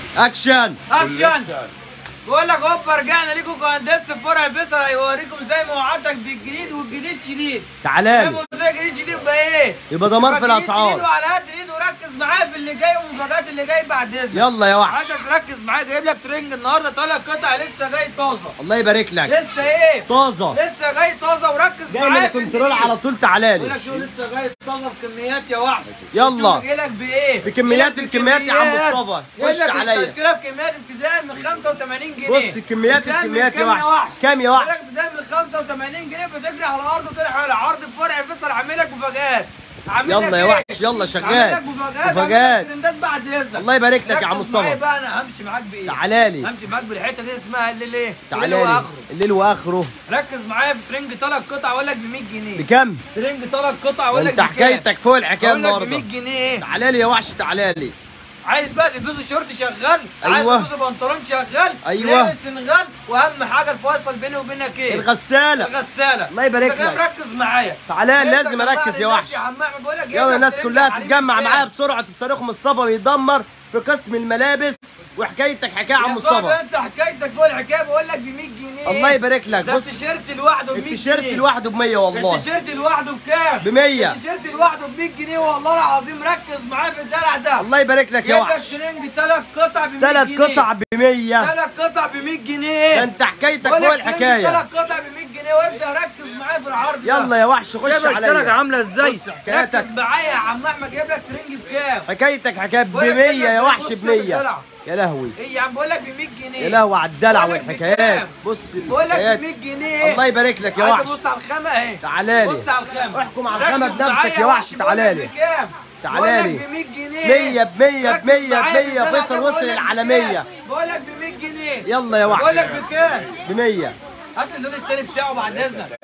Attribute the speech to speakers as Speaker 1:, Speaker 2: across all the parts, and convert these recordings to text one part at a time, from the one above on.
Speaker 1: اكشن
Speaker 2: اكشن بقول لك هوبا رجعنا ليكم كهندس في فرع فيصل هيوريكم زي ما وعدتك بالجديد والجديد شديد
Speaker 1: تعالى
Speaker 2: زي ما قلت لك جديد شديد يبقى ايه؟
Speaker 1: يبقى دمار في
Speaker 2: يبقى جديد
Speaker 1: الأسعار.
Speaker 2: شديد وعلى قد ايد وركز معايا في اللي جاي والمفاجآت اللي جاي بعد اذنك
Speaker 1: يلا يا وحش
Speaker 2: عايزك تركز معايا جايب لك ترنج النهارده طالع قطع لسه جاي طازه
Speaker 1: الله يبارك لك
Speaker 2: لسه ايه؟
Speaker 1: طازه
Speaker 2: لسه جاي طازه وركز
Speaker 1: جاي من
Speaker 2: معايا في
Speaker 1: الكنترول
Speaker 2: الجديد.
Speaker 1: على طول تعالى
Speaker 2: بقول لك
Speaker 1: لي
Speaker 2: شو لسه جاي طازه بكميات يا وحش
Speaker 1: يلا.
Speaker 2: شوف جاي لك بايه؟
Speaker 1: بكميات
Speaker 2: جاي لك
Speaker 1: الكميات يا عم
Speaker 2: بكميات.
Speaker 1: مصطفى.
Speaker 2: جاي
Speaker 1: خش
Speaker 2: لك
Speaker 1: عليا.
Speaker 2: التشكيله بكميات ابتداء من 85 جنيه
Speaker 1: بص الكميات
Speaker 2: بتعمل
Speaker 1: الكميات يا
Speaker 2: كام
Speaker 1: وحش كام يا وحش
Speaker 2: بقول لك بدايه من 85 جنيه بتجري على الارض وطلع على عرض في فرع فيصل عامل لك مفاجآت عامل
Speaker 1: يلا
Speaker 2: لك
Speaker 1: يا
Speaker 2: إيه؟
Speaker 1: وحش، يلا شغال.
Speaker 2: عامل لك مفاجآت
Speaker 1: مفاجآت.
Speaker 2: عامل لك ترندات بعد اذنك
Speaker 1: الله يبارك لك يا عم
Speaker 2: ركز معايا
Speaker 1: مصطفى
Speaker 2: بقى انا همشي معاك بايه
Speaker 1: تعالى لي
Speaker 2: همشي معاك بالحته دي اسمها الليل ايه
Speaker 1: تعالى
Speaker 2: الليل
Speaker 1: لي
Speaker 2: واخره
Speaker 1: الليل واخره
Speaker 2: ركز معايا في ترنج ثلاث قطع اقول لك ب 100 جنيه
Speaker 1: بكم
Speaker 2: ترنج ثلاث قطع اقول لك
Speaker 1: انت حكايتك فوق الحكايه
Speaker 2: اقول لك ب 100
Speaker 1: النهارده
Speaker 2: جنيه ايه
Speaker 1: تعالى لي يا وحش تعالى لي
Speaker 2: عايز بقى تلبسه شورت شغال عايز
Speaker 1: أيوة.
Speaker 2: تلبسه بنطلون شغال
Speaker 1: أيوة.
Speaker 2: لابس سنغال واهم حاجه الفيصل بيني وبينك ايه
Speaker 1: الغساله
Speaker 2: الغساله
Speaker 1: الله يبارك
Speaker 2: أنت جاي
Speaker 1: لك.
Speaker 2: مركز معايا
Speaker 1: تعالى
Speaker 2: أنت
Speaker 1: لازم
Speaker 2: جمعني
Speaker 1: اركز يا
Speaker 2: الناس
Speaker 1: وحش
Speaker 2: يا عم احمد بقول لك جايب
Speaker 1: يلا
Speaker 2: لك
Speaker 1: الناس
Speaker 2: ترند
Speaker 1: كلها
Speaker 2: حريمي
Speaker 1: تتجمع
Speaker 2: بكام؟
Speaker 1: معايا بسرعه الصاروخ مصطفى بيدمر في قسم الملابس وحكايتك حكايه يا عم
Speaker 2: يا صاحبي
Speaker 1: مصطفى
Speaker 2: انت حكايتك فوق الحكايه بقول لك ب 100 جنيه
Speaker 1: الله يبارك لك
Speaker 2: ده
Speaker 1: بص
Speaker 2: التيشيرت لوحده ب 100 جنيه
Speaker 1: التيشيرت لوحده ب 100 والله
Speaker 2: التيشيرت لوحده بكام؟
Speaker 1: ب 100
Speaker 2: التيشيرت لوحده ب 100 جنيه والله العظيم ركز معايا في الدلع ده
Speaker 1: الله يبارك لك يا
Speaker 2: جايب لك
Speaker 1: وحش
Speaker 2: ترنج ثلاث قطع ب 100
Speaker 1: ثلاث
Speaker 2: جنيه
Speaker 1: قطع ب 100
Speaker 2: ثلاث قطع ب 100 جنيه
Speaker 1: ده انت حكايتك
Speaker 2: بقول
Speaker 1: فوق
Speaker 2: لك ترنج
Speaker 1: الحكايه
Speaker 2: ثلاث قطع ب 100 جنيه وابدا ركز معايا في العرض ده
Speaker 1: يلا يا وحش خش
Speaker 2: شايف اشتراك
Speaker 1: عليا
Speaker 2: عامله ازاي
Speaker 1: بص حكايتك.
Speaker 2: ركز معايا يا عم احمد جايب لك ترنج بكام
Speaker 1: حكايتك حكايه ب
Speaker 2: بقول لك
Speaker 1: 100
Speaker 2: جايب
Speaker 1: يا
Speaker 2: لك
Speaker 1: وحش
Speaker 2: بص
Speaker 1: ب 100
Speaker 2: بالدلع.
Speaker 1: يا لهوي
Speaker 2: ايه يا عم بقول لك ب 100 جنيه
Speaker 1: يا لهوي على الدلع
Speaker 2: بقول لك
Speaker 1: والحكايات
Speaker 2: بكام؟
Speaker 1: بص
Speaker 2: بقول لك ب
Speaker 1: الحكايات
Speaker 2: 100 جنيه
Speaker 1: الله يبارك لك يا
Speaker 2: عايز
Speaker 1: وحش
Speaker 2: ابص على الخامه اهي
Speaker 1: تعالى لي
Speaker 2: بص على الخامه
Speaker 1: احكم على الخامة
Speaker 2: ركز
Speaker 1: بنفسك
Speaker 2: معايا
Speaker 1: يا وحش،
Speaker 2: بقول
Speaker 1: تعالى
Speaker 2: لك
Speaker 1: لي.
Speaker 2: بكام
Speaker 1: تعالى
Speaker 2: بقول لك
Speaker 1: لي.
Speaker 2: ب 100 جنيه
Speaker 1: 100 ب 100 ب
Speaker 2: ركز
Speaker 1: 100 ب
Speaker 2: معايا
Speaker 1: 100
Speaker 2: بالدلع
Speaker 1: فيصل
Speaker 2: ده،
Speaker 1: وصل
Speaker 2: بقول لك
Speaker 1: على
Speaker 2: بكام؟
Speaker 1: 100
Speaker 2: بقول لك ب 100 جنيه
Speaker 1: يلا يا وحش
Speaker 2: بقول لك بكام
Speaker 1: ب 100
Speaker 2: هات لي اللون التاني بتاعه بعد اذنك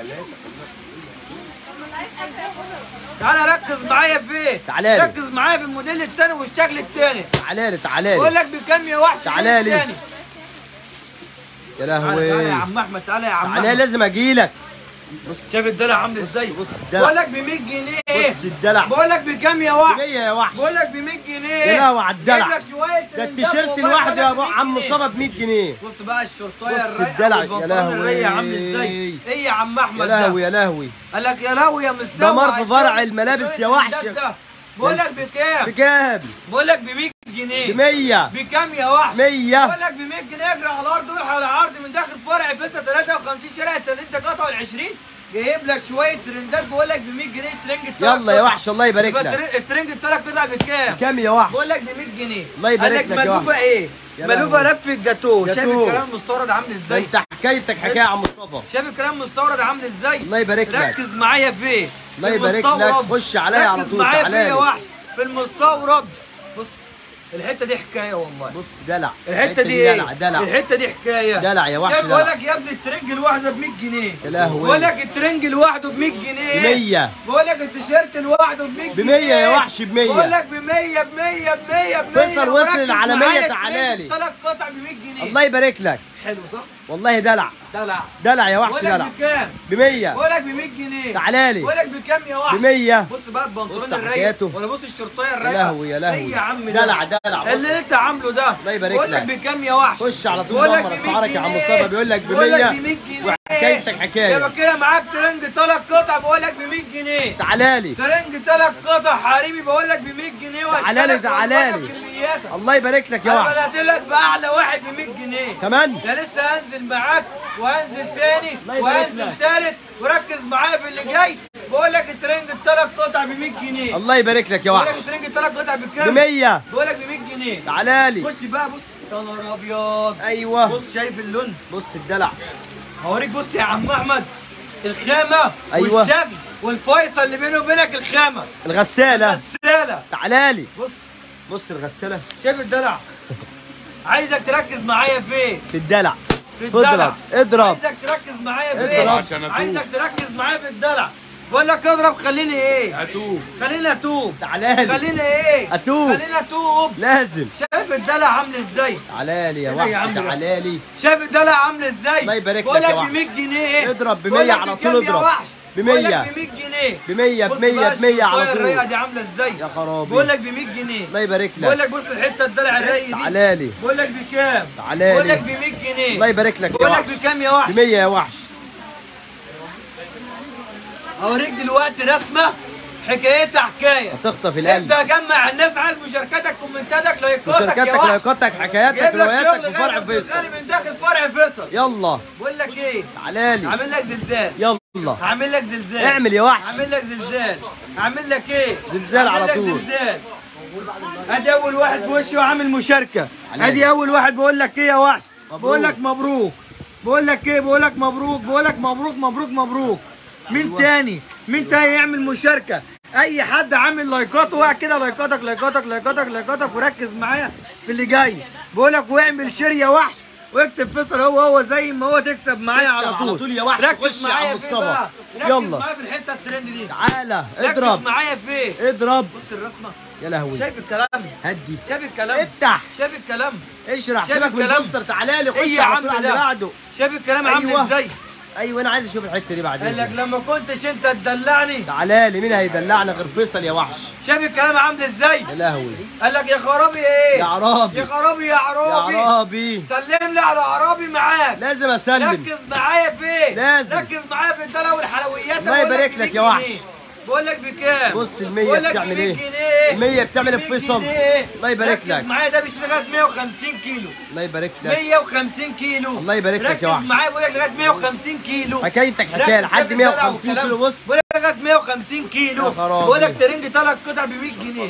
Speaker 2: تعالى ركز معايا في ايه
Speaker 1: تعالى لي.
Speaker 2: ركز معايا في الموديل التاني والشكل التاني
Speaker 1: تعالى لي تعالى
Speaker 2: بقول
Speaker 1: لي
Speaker 2: لك بكام يا وحش
Speaker 1: تعالى
Speaker 2: اللون
Speaker 1: لي.
Speaker 2: التاني.
Speaker 1: يا
Speaker 2: تعالى تعالى يا
Speaker 1: لهوي
Speaker 2: عم احمد تعالى يا عم
Speaker 1: تعالى
Speaker 2: احمد
Speaker 1: لازم اجيلك
Speaker 2: بص شايف الدلع عامل ازاي
Speaker 1: بص الدلع.
Speaker 2: بقول لك ب 100 جنيه
Speaker 1: بص الدلع
Speaker 2: بقول لك بكام يا
Speaker 1: ب
Speaker 2: وحش
Speaker 1: 100 يا وحش
Speaker 2: بقول لك ب 100 جنيه
Speaker 1: يا لهوي على الدلع.
Speaker 2: جايب لك شويه
Speaker 1: ده
Speaker 2: ترندات
Speaker 1: التيشيرت
Speaker 2: والله
Speaker 1: لوحده يا ابو
Speaker 2: بقول لك
Speaker 1: عم
Speaker 2: 100 جنيه.
Speaker 1: مصطفى ب 100 جنيه
Speaker 2: بص بقى الشرطايه
Speaker 1: بص
Speaker 2: الرايقه
Speaker 1: الدلع، يا
Speaker 2: والبنطلون
Speaker 1: لهوي.
Speaker 2: الرايق عامل ازاي ايه يا عم احمد
Speaker 1: يا
Speaker 2: ده
Speaker 1: لهوي يا لهوي
Speaker 2: قال لك يا لهوي يا مستوى
Speaker 1: دمار في
Speaker 2: عايز
Speaker 1: فرع
Speaker 2: شوية-
Speaker 1: الملابس
Speaker 2: شوية
Speaker 1: يا وحش.
Speaker 2: ترندات ده. بقول لك بكام
Speaker 1: بكام
Speaker 2: بقول لك ب 100 جنيه
Speaker 1: ب 100
Speaker 2: بكام يا وحش
Speaker 1: 100
Speaker 2: بقول لك ب 100 جنيه اجري على الارض روح على عرض من داخل فرع فيصل 53 شارع 30 قطعه ال 20 جايب لك شويه ترندات بقول لك ب 100 جنيه ترنج التلات
Speaker 1: يلا يا
Speaker 2: قطع.
Speaker 1: وحش الله يبارك
Speaker 2: يبقى
Speaker 1: لك
Speaker 2: التر- الترنج الثلاث قطع بكام؟
Speaker 1: كام يا وحش
Speaker 2: بقول لك ب 100 جنيه
Speaker 1: الله يبارك
Speaker 2: قال
Speaker 1: لك يا
Speaker 2: ملوفه
Speaker 1: وحش.
Speaker 2: ايه؟
Speaker 1: يا
Speaker 2: ملوفه
Speaker 1: لهوي.
Speaker 2: لف الجاتوه شايف
Speaker 1: جاتوه.
Speaker 2: الكلام المستورد عامل
Speaker 1: ده
Speaker 2: ازاي؟
Speaker 1: انت حكايتك حكايه يا عم مصطفى
Speaker 2: شايف الكلام المستورد عامل ازاي؟
Speaker 1: الله يبارك لك
Speaker 2: ركز معايا في ايه؟
Speaker 1: الله
Speaker 2: في
Speaker 1: يبارك
Speaker 2: المستورد.
Speaker 1: لك. خش عليا على
Speaker 2: ركز
Speaker 1: طول،
Speaker 2: معايا
Speaker 1: تعالى
Speaker 2: في ايه يا
Speaker 1: لي.
Speaker 2: وحش؟ في المستورد بص الحته دي حكايه والله
Speaker 1: بص دلع
Speaker 2: الحته دي ايه؟
Speaker 1: دلع دلع
Speaker 2: الحته دي حكايه
Speaker 1: دلع يا وحش
Speaker 2: شايف
Speaker 1: دلع.
Speaker 2: بقول لك يا ابني الترنج الواحده ب 100 جنيه
Speaker 1: يا لهوي.
Speaker 2: بقول لك الترنج لوحده ب 100 جنيه
Speaker 1: 100
Speaker 2: بقول لك التيشيرت لوحده ب 100
Speaker 1: ب 100 يا وحش ب 100.
Speaker 2: بقول لك ب 100 ب 100 ب 100 ب 100
Speaker 1: فيصل وصل على 100 تعالى لي.
Speaker 2: ثلاث قطع ب 100 جنيه
Speaker 1: الله يبارك لك
Speaker 2: حلو صح؟
Speaker 1: والله دلع
Speaker 2: دلع
Speaker 1: دلع يا وحش
Speaker 2: بقول لك
Speaker 1: دلع
Speaker 2: بكام؟
Speaker 1: ب 100
Speaker 2: بقول لك ب 100 جنيه
Speaker 1: تعالى لي
Speaker 2: بقول لك بكام يا وحش؟
Speaker 1: ب 100
Speaker 2: بص بقى البنطلون
Speaker 1: بص
Speaker 2: الرايق
Speaker 1: حكايته.
Speaker 2: ولا بص الشرطايه
Speaker 1: يا
Speaker 2: الرايقه
Speaker 1: لهوي يا لهوي
Speaker 2: ايه يا عم ده؟
Speaker 1: دلع دلع بص.
Speaker 2: اللي انت عامله ده
Speaker 1: الله يبارك
Speaker 2: بقول لك
Speaker 1: لك.
Speaker 2: بكام يا وحش
Speaker 1: خش على طول
Speaker 2: بقول لك
Speaker 1: دمر
Speaker 2: ب 100
Speaker 1: اسعارك يا عم
Speaker 2: جنيه.
Speaker 1: مصطفى بيقول لك ب
Speaker 2: بقول لك
Speaker 1: 100
Speaker 2: ب 100 جنيه
Speaker 1: وحكايتك حكايه
Speaker 2: يبقى كده معاك ترنج ثلاث قطع بقول لك ب 100 جنيه
Speaker 1: تعالى لي
Speaker 2: ترنج ثلاث قطع حريمي بقول لك ب 100 جنيه
Speaker 1: تعالى لي،
Speaker 2: واشترك
Speaker 1: تعالى
Speaker 2: وأظبط
Speaker 1: لي.
Speaker 2: كمياتك.
Speaker 1: الله يبارك لك يا
Speaker 2: انا
Speaker 1: وحش
Speaker 2: بدات لك باعلى واحد ب 100 جنيه
Speaker 1: كمان
Speaker 2: ده لسه هنزل معاك وهنزل تاني
Speaker 1: الله يبارك
Speaker 2: وهنزل
Speaker 1: لك.
Speaker 2: تالت وركز معايا في اللي جاي بقول لك الترنج الثلاث قطع ب 100 جنيه
Speaker 1: الله يبارك لك يا
Speaker 2: بقول لك
Speaker 1: وحش
Speaker 2: الترنج الثلاث قطع
Speaker 1: ب
Speaker 2: بكام؟
Speaker 1: 100
Speaker 2: بقول لك ب 100 جنيه
Speaker 1: تعالى لي
Speaker 2: خش بقى بص يا نهار ابيض
Speaker 1: ايوه
Speaker 2: بص شايف اللون
Speaker 1: بص الدلع
Speaker 2: هوريك بص يا عم احمد الخامه
Speaker 1: أيوة.
Speaker 2: والشكل والفيصل اللي بيني وبينك الخامه
Speaker 1: الغساله
Speaker 2: غساله
Speaker 1: تعالى لي
Speaker 2: بص
Speaker 1: بص الغساله
Speaker 2: شايف الدلع عايزك تركز معايا في ايه؟
Speaker 1: في الدلع
Speaker 2: في الدلع
Speaker 1: اضرب اضرب
Speaker 2: عايزك تركز معايا في
Speaker 1: اضرب.
Speaker 2: ايه؟
Speaker 3: عشان أتوب.
Speaker 2: عايزك تركز معايا في الدلع بقول لك اضرب خليني ايه؟
Speaker 3: هاتوه
Speaker 2: خليني اتوب
Speaker 1: تعالى لي
Speaker 2: خليني ايه؟
Speaker 1: أتوب.
Speaker 2: خليني اتوب
Speaker 1: لازم
Speaker 2: شايف الدلع عامل ازاي؟
Speaker 1: تعالى لي يا
Speaker 2: إيه ده يا
Speaker 1: وحش
Speaker 2: عم ده؟
Speaker 1: تعالى لي
Speaker 2: شايف الدلع عامل ازاي؟
Speaker 1: الله يبارك
Speaker 2: بقول
Speaker 1: لك يا
Speaker 2: لك ب
Speaker 1: وحش.
Speaker 2: 100 جنيه ايه؟
Speaker 1: اضرب ب
Speaker 2: بقول
Speaker 1: 100
Speaker 2: لك
Speaker 1: على
Speaker 2: بكام
Speaker 1: طول
Speaker 2: يا
Speaker 1: اضرب.
Speaker 2: وحش؟
Speaker 1: ب
Speaker 2: بقول
Speaker 1: 100
Speaker 2: لك ب 100 جنيه
Speaker 1: ب 100
Speaker 2: بص
Speaker 1: ب 100
Speaker 2: بقى
Speaker 1: ب 100 على
Speaker 2: الشطاية الرايقه
Speaker 1: طول
Speaker 2: دي عامله ازاي
Speaker 1: يا خرابي
Speaker 2: بقول لك ب 100 جنيه
Speaker 1: الله يبارك
Speaker 2: بقول
Speaker 1: لك
Speaker 2: لك بص الحته الدلع الرايق دي
Speaker 1: تعالى لي
Speaker 2: بقول لك بكام
Speaker 1: تعالى
Speaker 2: بقول
Speaker 1: لي.
Speaker 2: لك ب 100 جنيه
Speaker 1: الله يبارك لك يا
Speaker 2: بقول لك
Speaker 1: وحش
Speaker 2: بكام يا وحش
Speaker 1: ب 100 يا وحش
Speaker 2: اوريك دلوقتي رسمه حكايتها حكايه
Speaker 1: هتخطف القلب
Speaker 2: انت جمع الناس عايز مشاركتك كومنتاتك لايكاتك يا
Speaker 1: مشاركاتك
Speaker 2: وحش
Speaker 1: لايكاتك حكاياتك
Speaker 2: جايب لك
Speaker 1: رواياتك
Speaker 2: شغل
Speaker 1: في فرع
Speaker 2: غالي
Speaker 1: فيصل
Speaker 2: غالي من داخل فرع فيصل
Speaker 1: يلا
Speaker 2: بقول لك ايه
Speaker 1: تعالى لي
Speaker 2: هعمل لك زلزال
Speaker 1: يلا
Speaker 2: هعمل لك زلزال
Speaker 1: اعمل يا وحش
Speaker 2: هعمل لك زلزال هعمل لك ايه
Speaker 1: زلزال
Speaker 2: هعمل
Speaker 1: على
Speaker 2: لك
Speaker 1: طول.
Speaker 2: زلزال ادي اول واحد في وشه عامل مشاركه
Speaker 1: عليك.
Speaker 2: ادي اول واحد بقول لك ايه يا وحش
Speaker 1: مبروك.
Speaker 2: بقول لك مبروك بقول لك ايه بقول لك مبروك بقول لك مبروك مبروك مبروك مين
Speaker 1: أيوة.
Speaker 2: تاني مين تاني يعمل مشاركه اي حد عامل لايكات وقع كده لايكاتك لايكاتك لايكاتك لايكاتك وركز معايا في اللي جاي بقول لك واعمل شير يا وحش واكتب فيصل هو هو زي ما هو تكسب معايا
Speaker 1: تكسب
Speaker 2: على
Speaker 1: على
Speaker 2: طول
Speaker 1: طول يا وحش،
Speaker 2: ركز
Speaker 1: خش يا
Speaker 2: معايا
Speaker 1: عم
Speaker 2: في
Speaker 1: مصطفى.
Speaker 2: بقى ركز
Speaker 1: يلا.
Speaker 2: معايا في الحته الترند دي
Speaker 1: تعالى
Speaker 2: ركز
Speaker 1: اضرب
Speaker 2: معايا في ايه
Speaker 1: اضرب
Speaker 2: بص الرسمه
Speaker 1: يا لهوي
Speaker 2: شايف الكلام
Speaker 1: هدي
Speaker 2: شايف الكلام
Speaker 1: افتح
Speaker 2: شايف الكلام
Speaker 1: اشرح
Speaker 2: شايف
Speaker 1: سيبك من
Speaker 2: الكلام؟
Speaker 1: البوستر تعالى لي خش
Speaker 2: ايه يا
Speaker 1: على
Speaker 2: عم
Speaker 1: طول على اللي
Speaker 2: ده
Speaker 1: بعده
Speaker 2: شايف الكلام عامل
Speaker 1: أيوة.
Speaker 2: ازاي
Speaker 1: ايوه انا عايز اشوف الحته دي بعد
Speaker 2: قال لك
Speaker 1: اذنك
Speaker 2: لما كنتش انت تدلعني
Speaker 1: تعالى لي مين هيدلعنا غير فيصل يا وحش
Speaker 2: شايف الكلام عامل ازاي
Speaker 1: يا لهوي
Speaker 2: قال لك يا خرابي ايه
Speaker 1: يا عرابي
Speaker 2: يا خرابي يا
Speaker 1: يا
Speaker 2: عرابي
Speaker 1: عرابي
Speaker 2: سلم لي على عرابي معاك
Speaker 1: لازم اسلم
Speaker 2: ركز معايا في ايه
Speaker 1: لازم.
Speaker 2: ركز معايا في الدلع والحلويات
Speaker 1: الله
Speaker 2: بقول
Speaker 1: يبارك
Speaker 2: ب
Speaker 1: لك
Speaker 2: 100
Speaker 1: يا وحش.
Speaker 2: جنيه. بقول لك بكام
Speaker 1: بص المية
Speaker 2: بقول لك
Speaker 1: بتعمل
Speaker 2: ب 100
Speaker 1: ايه؟
Speaker 2: جنيه
Speaker 1: المية بتعمل
Speaker 2: ب
Speaker 1: في
Speaker 2: 100
Speaker 1: فيصل.
Speaker 2: جنيه.
Speaker 1: الله يبارك
Speaker 2: ركز
Speaker 1: لك.
Speaker 2: معايا ده بيشتغل لغايه 150 كيلو
Speaker 1: الله يبارك لك
Speaker 2: 150 كيلو
Speaker 1: الله يبارك لك يا وحش.
Speaker 2: ركز معايا بقول لك لغايه 150 كيلو
Speaker 1: حكايتك حكايه
Speaker 2: ركز
Speaker 1: لحد
Speaker 2: شايف الدلع
Speaker 1: 150
Speaker 2: والكلام.
Speaker 1: كيلو بص
Speaker 2: بقول لك لغايه 150 كيلو
Speaker 1: يا خرابي.
Speaker 2: بقول لك ترنج ثلاث قطع ب 100 جنيه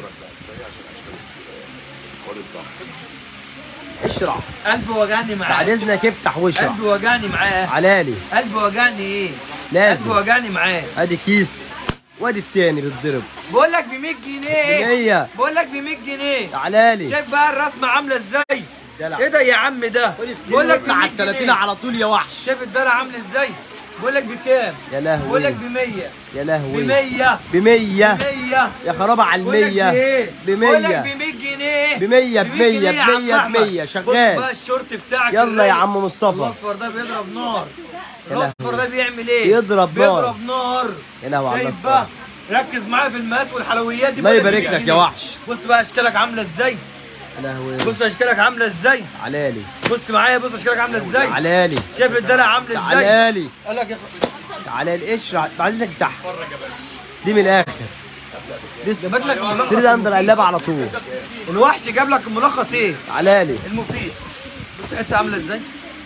Speaker 1: اشرح
Speaker 2: قلبي وجعني معاه
Speaker 1: بعد اذنك افتح واشرح
Speaker 2: قلبي وجعني معاه
Speaker 1: تعالى لي
Speaker 2: قلبي وجعني ايه
Speaker 1: لازم.
Speaker 2: قلبي وجعني معاه
Speaker 1: ادي كيس وادي التاني بيتضرب
Speaker 2: بقول لك ب 100 جنيه
Speaker 1: 100
Speaker 2: بقول لك ب 100 جنيه
Speaker 1: تعالى لي
Speaker 2: شايف بقى الرسمه عامله ازاي
Speaker 1: دلع.
Speaker 2: ايه ده يا عم ده
Speaker 1: بقول
Speaker 2: بقول لك ب 100
Speaker 1: على ال 30
Speaker 2: جنيه
Speaker 1: على طول يا وحش
Speaker 2: شايف الدلع عامل ازاي بقول لك بكام
Speaker 1: يا لهوي
Speaker 2: بقول لك ب 100
Speaker 1: يا
Speaker 2: ب
Speaker 1: لهوي
Speaker 2: 100
Speaker 1: ب 100
Speaker 2: 100
Speaker 1: يا خرابة على
Speaker 2: بقول لك
Speaker 1: المية
Speaker 2: بايه؟
Speaker 1: ب
Speaker 2: بقول لك
Speaker 1: 100
Speaker 2: ب 100 جنيه
Speaker 1: ب 100 ب 100
Speaker 2: جنيه يا
Speaker 1: ب
Speaker 2: عم
Speaker 1: 100 ب
Speaker 2: أحمد.
Speaker 1: 100
Speaker 2: بص
Speaker 1: شغال
Speaker 2: بقى الشورت بتاعك
Speaker 1: يلا
Speaker 2: الرايق.
Speaker 1: يا عم مصطفى
Speaker 2: الاصفر ده بيضرب نار
Speaker 1: يا
Speaker 2: الاصفر
Speaker 1: لهوي.
Speaker 2: ده بيعمل ايه
Speaker 1: يضرب نار.
Speaker 2: بيضرب نار
Speaker 1: يا لهوي على
Speaker 2: شايف
Speaker 1: الأصفر.
Speaker 2: بقى ركز معايا في المقاس والحلويات دي
Speaker 1: الله
Speaker 2: بقول
Speaker 1: يبارك
Speaker 2: ب 100
Speaker 1: لك يا
Speaker 2: جنيه.
Speaker 1: وحش.
Speaker 2: بص بقى اشكالك عامله ازاي
Speaker 1: يا لهوي
Speaker 2: بص اشكالك عامله ازاي
Speaker 1: تعالى لي
Speaker 2: بص معايا بص اشكالك عامله ازاي
Speaker 1: تعالى لي
Speaker 2: شايف الدلع عامل ازاي
Speaker 1: تعالى لي
Speaker 2: قال لك يا خ-
Speaker 1: تعالى لي اشرح بعد اذنك افتح دي من الاخر
Speaker 2: جابت لك الملخص
Speaker 1: تريد اندر
Speaker 2: المفيد.
Speaker 1: قلابه على طول
Speaker 2: الوحش جاب لك الملخص ايه
Speaker 1: تعالى لي
Speaker 2: المفيد بص الحته عامله ازاي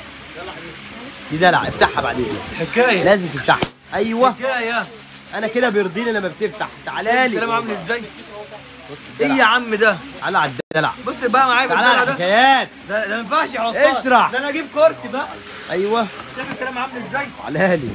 Speaker 1: دي دلع افتحها بعد اذنك
Speaker 2: حكايه
Speaker 1: لازم تفتحها ايوه
Speaker 2: حكايه
Speaker 1: انا كده بيرضيني لما بتفتح تعالى
Speaker 2: الكلام
Speaker 1: لي
Speaker 2: عامل ازاي ايه يا عم ده
Speaker 1: تعالى على الدلع
Speaker 2: بص بقى معايا في
Speaker 1: تعالى
Speaker 2: الدلع
Speaker 1: على
Speaker 2: ده
Speaker 1: الحكايات
Speaker 2: ده ده ما ينفعش يحطها
Speaker 1: اشرح.
Speaker 2: ده انا اجيب كرسي بقى
Speaker 1: ايوه
Speaker 2: شايف الكلام عامل ازاي
Speaker 1: تعالى لي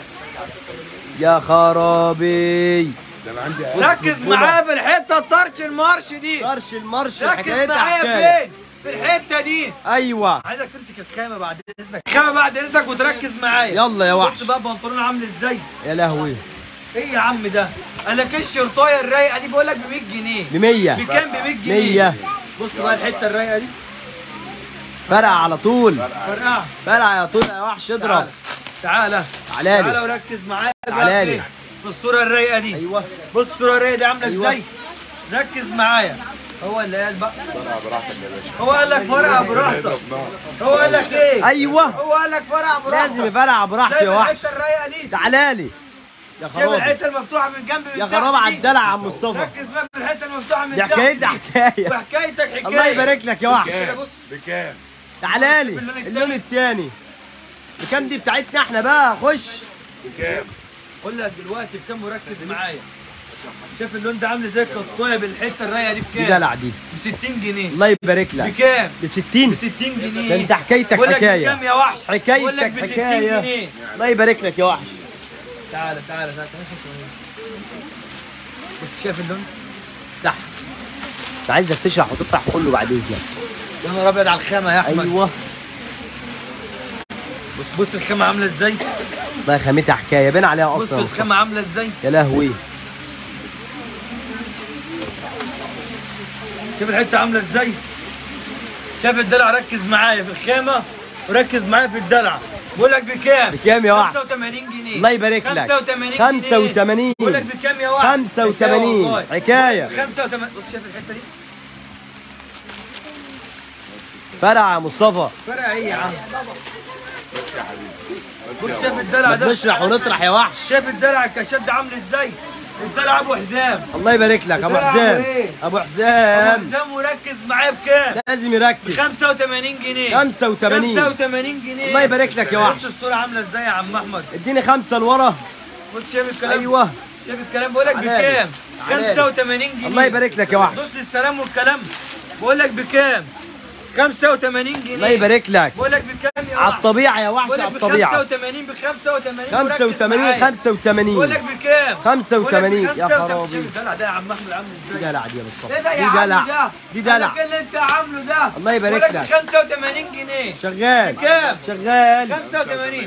Speaker 1: يا خرابي
Speaker 2: ركز معايا في الحته الطرش المارش دي
Speaker 1: طرش المرش
Speaker 2: ركز
Speaker 1: حكايتها
Speaker 2: معايا
Speaker 1: حكايه
Speaker 2: فين في الحته دي
Speaker 1: ايوه
Speaker 2: عايزك تمسك الخامه بعد اذنك الخامه بعد اذنك وتركز معايا
Speaker 1: يلا يا وحش
Speaker 2: بص بقى البنطلون عامل ازاي
Speaker 1: يا لهوي
Speaker 2: ايه يا عم ده انا لك الشرطايه الرايقه دي بقول لك ب 100 جنيه
Speaker 1: ب 100
Speaker 2: بكام ب 100 جنيه
Speaker 1: 100
Speaker 2: بص بقى الحته الرايقه دي
Speaker 1: فرقع على طول
Speaker 2: فرقعها
Speaker 1: فرقع على طول يا وحش اضرب
Speaker 2: تعالى
Speaker 1: تعالى لي.
Speaker 2: تعالى وركز معايا بقى
Speaker 1: تعالى
Speaker 2: في-
Speaker 1: لي.
Speaker 2: في الصوره الرايقه دي
Speaker 1: ايوه
Speaker 2: بص الصوره الرايقه دي عامله
Speaker 1: أيوة.
Speaker 2: ازاي ركز معايا هو اللي قال بقى هو قال لك فرقع براحتك هو قال لك ايه
Speaker 1: ايوه
Speaker 2: هو قال لك فرقع براحتك
Speaker 1: لازم يفرقع براحتي
Speaker 2: شايف
Speaker 1: يا وحش
Speaker 2: الحته الرايقه دي
Speaker 1: تعالى لي يا
Speaker 2: شايف
Speaker 1: خرابي
Speaker 2: الحته المفتوحه من جنب من
Speaker 1: يا
Speaker 2: تحت
Speaker 1: خرابي على
Speaker 2: دي؟
Speaker 1: الدلع يا عم مصطفى
Speaker 2: ركز بقى في الحته المفتوحه من
Speaker 1: دي
Speaker 2: تحت
Speaker 1: حكايتها
Speaker 2: دي.
Speaker 1: حكايه
Speaker 2: وحكايتك حكايه
Speaker 1: الله يبارك لك يا وحش
Speaker 2: كده بص
Speaker 3: بكام؟
Speaker 1: تعالى لي
Speaker 2: اللون التاني.
Speaker 1: اللون التاني بكام دي بتاعتنا احنا بقى خش
Speaker 3: بكام؟
Speaker 2: اقول لك دلوقتي بكام وركز معايا شايف اللون ده عامل زي القطايه بالحته الرايقه دي
Speaker 1: دي
Speaker 2: بكام؟
Speaker 1: دلع دي
Speaker 2: ب 60 جنيه
Speaker 1: الله يبارك لك
Speaker 2: بكام؟
Speaker 1: ب
Speaker 2: ب
Speaker 1: 60
Speaker 2: 60 جنيه
Speaker 1: ده انت حكايتك
Speaker 2: بقول لك
Speaker 1: حكاية.
Speaker 2: بكام يا وحش؟ بقول لك
Speaker 1: حكايتك
Speaker 2: ب 60
Speaker 1: حكايه
Speaker 2: جنيه
Speaker 1: الله يبارك لك يا وحش
Speaker 2: تعالى تعالى تعالى بص شايف اللون؟
Speaker 1: افتح انت عايزك تشرح وتفتح كله بعد اذنك
Speaker 2: يا نهار ابيض على الخامه يا احمد
Speaker 1: ايوه
Speaker 2: بص بص الخامه عامله ازاي؟
Speaker 1: الله خامتها حكايه باين عليها
Speaker 2: بص
Speaker 1: اصلا
Speaker 2: الخامه عامله ازاي؟
Speaker 1: يا لهوي
Speaker 2: شوف الحته عامله ازاي؟ شايف الدلع ركز معايا في الخامه وركز معايا في الدلع بقول لك بكام؟
Speaker 1: بكام يا وحش؟
Speaker 2: 85 جنيه
Speaker 1: الله يبارك لك
Speaker 2: 85 جنيه
Speaker 1: 85
Speaker 2: بقول لك بكام يا وحش؟
Speaker 1: 85 حكايه
Speaker 2: 85 بص شايف الحته دي؟
Speaker 1: فرع يا مصطفى
Speaker 2: فرق ايه يا عم؟
Speaker 3: بس يا حبيبي بس
Speaker 2: بص
Speaker 3: يا
Speaker 2: شايف
Speaker 3: عمر.
Speaker 2: الدلع
Speaker 1: ما
Speaker 2: ده
Speaker 1: تشرح ونطرح يا وحش
Speaker 2: شايف الدلع الكشاف ده عامل ازاي؟ الدلع ابو حزام
Speaker 1: الله يبارك لك ابو
Speaker 2: بتلعب
Speaker 1: حزام
Speaker 2: إيه؟
Speaker 1: ابو
Speaker 2: ابو
Speaker 1: حزام
Speaker 2: حزام وركز معايا بكام؟
Speaker 1: لازم
Speaker 2: ب
Speaker 1: يركز
Speaker 2: 85 جنيه
Speaker 1: 85
Speaker 2: 85 جنيه
Speaker 1: الله يبارك لك يا وحش
Speaker 2: بص الصوره عامله ازاي يا عم احمد
Speaker 1: اديني خمسه لورا
Speaker 2: بص شايف الكلام
Speaker 1: ايوه
Speaker 2: شايف الكلام بقول لك
Speaker 1: علالي.
Speaker 2: بكام؟
Speaker 1: علالي.
Speaker 2: 85 جنيه
Speaker 1: الله يبارك لك يا وحش
Speaker 2: بص السلام والكلام بقول لك بكام؟ 85 جنيه
Speaker 1: الله يبارك لك
Speaker 2: بقول لك بكام يا
Speaker 1: على
Speaker 2: وحش؟
Speaker 1: الطبيعه يا وحش
Speaker 2: بقول
Speaker 1: على
Speaker 2: لك ب
Speaker 1: الطبيعه
Speaker 2: 85 ب 85
Speaker 1: 85
Speaker 2: بقول
Speaker 1: 85
Speaker 2: لك بكام؟
Speaker 1: 85
Speaker 2: بقول لك ب
Speaker 1: يا
Speaker 2: 85.
Speaker 1: خرابي.
Speaker 2: شايف الدلع ده يا عم احمد عامل
Speaker 1: دي
Speaker 2: ازاي؟
Speaker 1: دلع دي يا مصطفى
Speaker 2: ايه ده يا
Speaker 1: دي
Speaker 2: عم
Speaker 1: دلع
Speaker 2: ده؟
Speaker 1: دي دلع
Speaker 2: ايه اللي انت عامله ده؟
Speaker 1: الله يبارك
Speaker 2: بقول
Speaker 1: لك.
Speaker 2: ب 85 جنيه
Speaker 1: شغال
Speaker 2: بكام؟
Speaker 1: شغال
Speaker 2: 85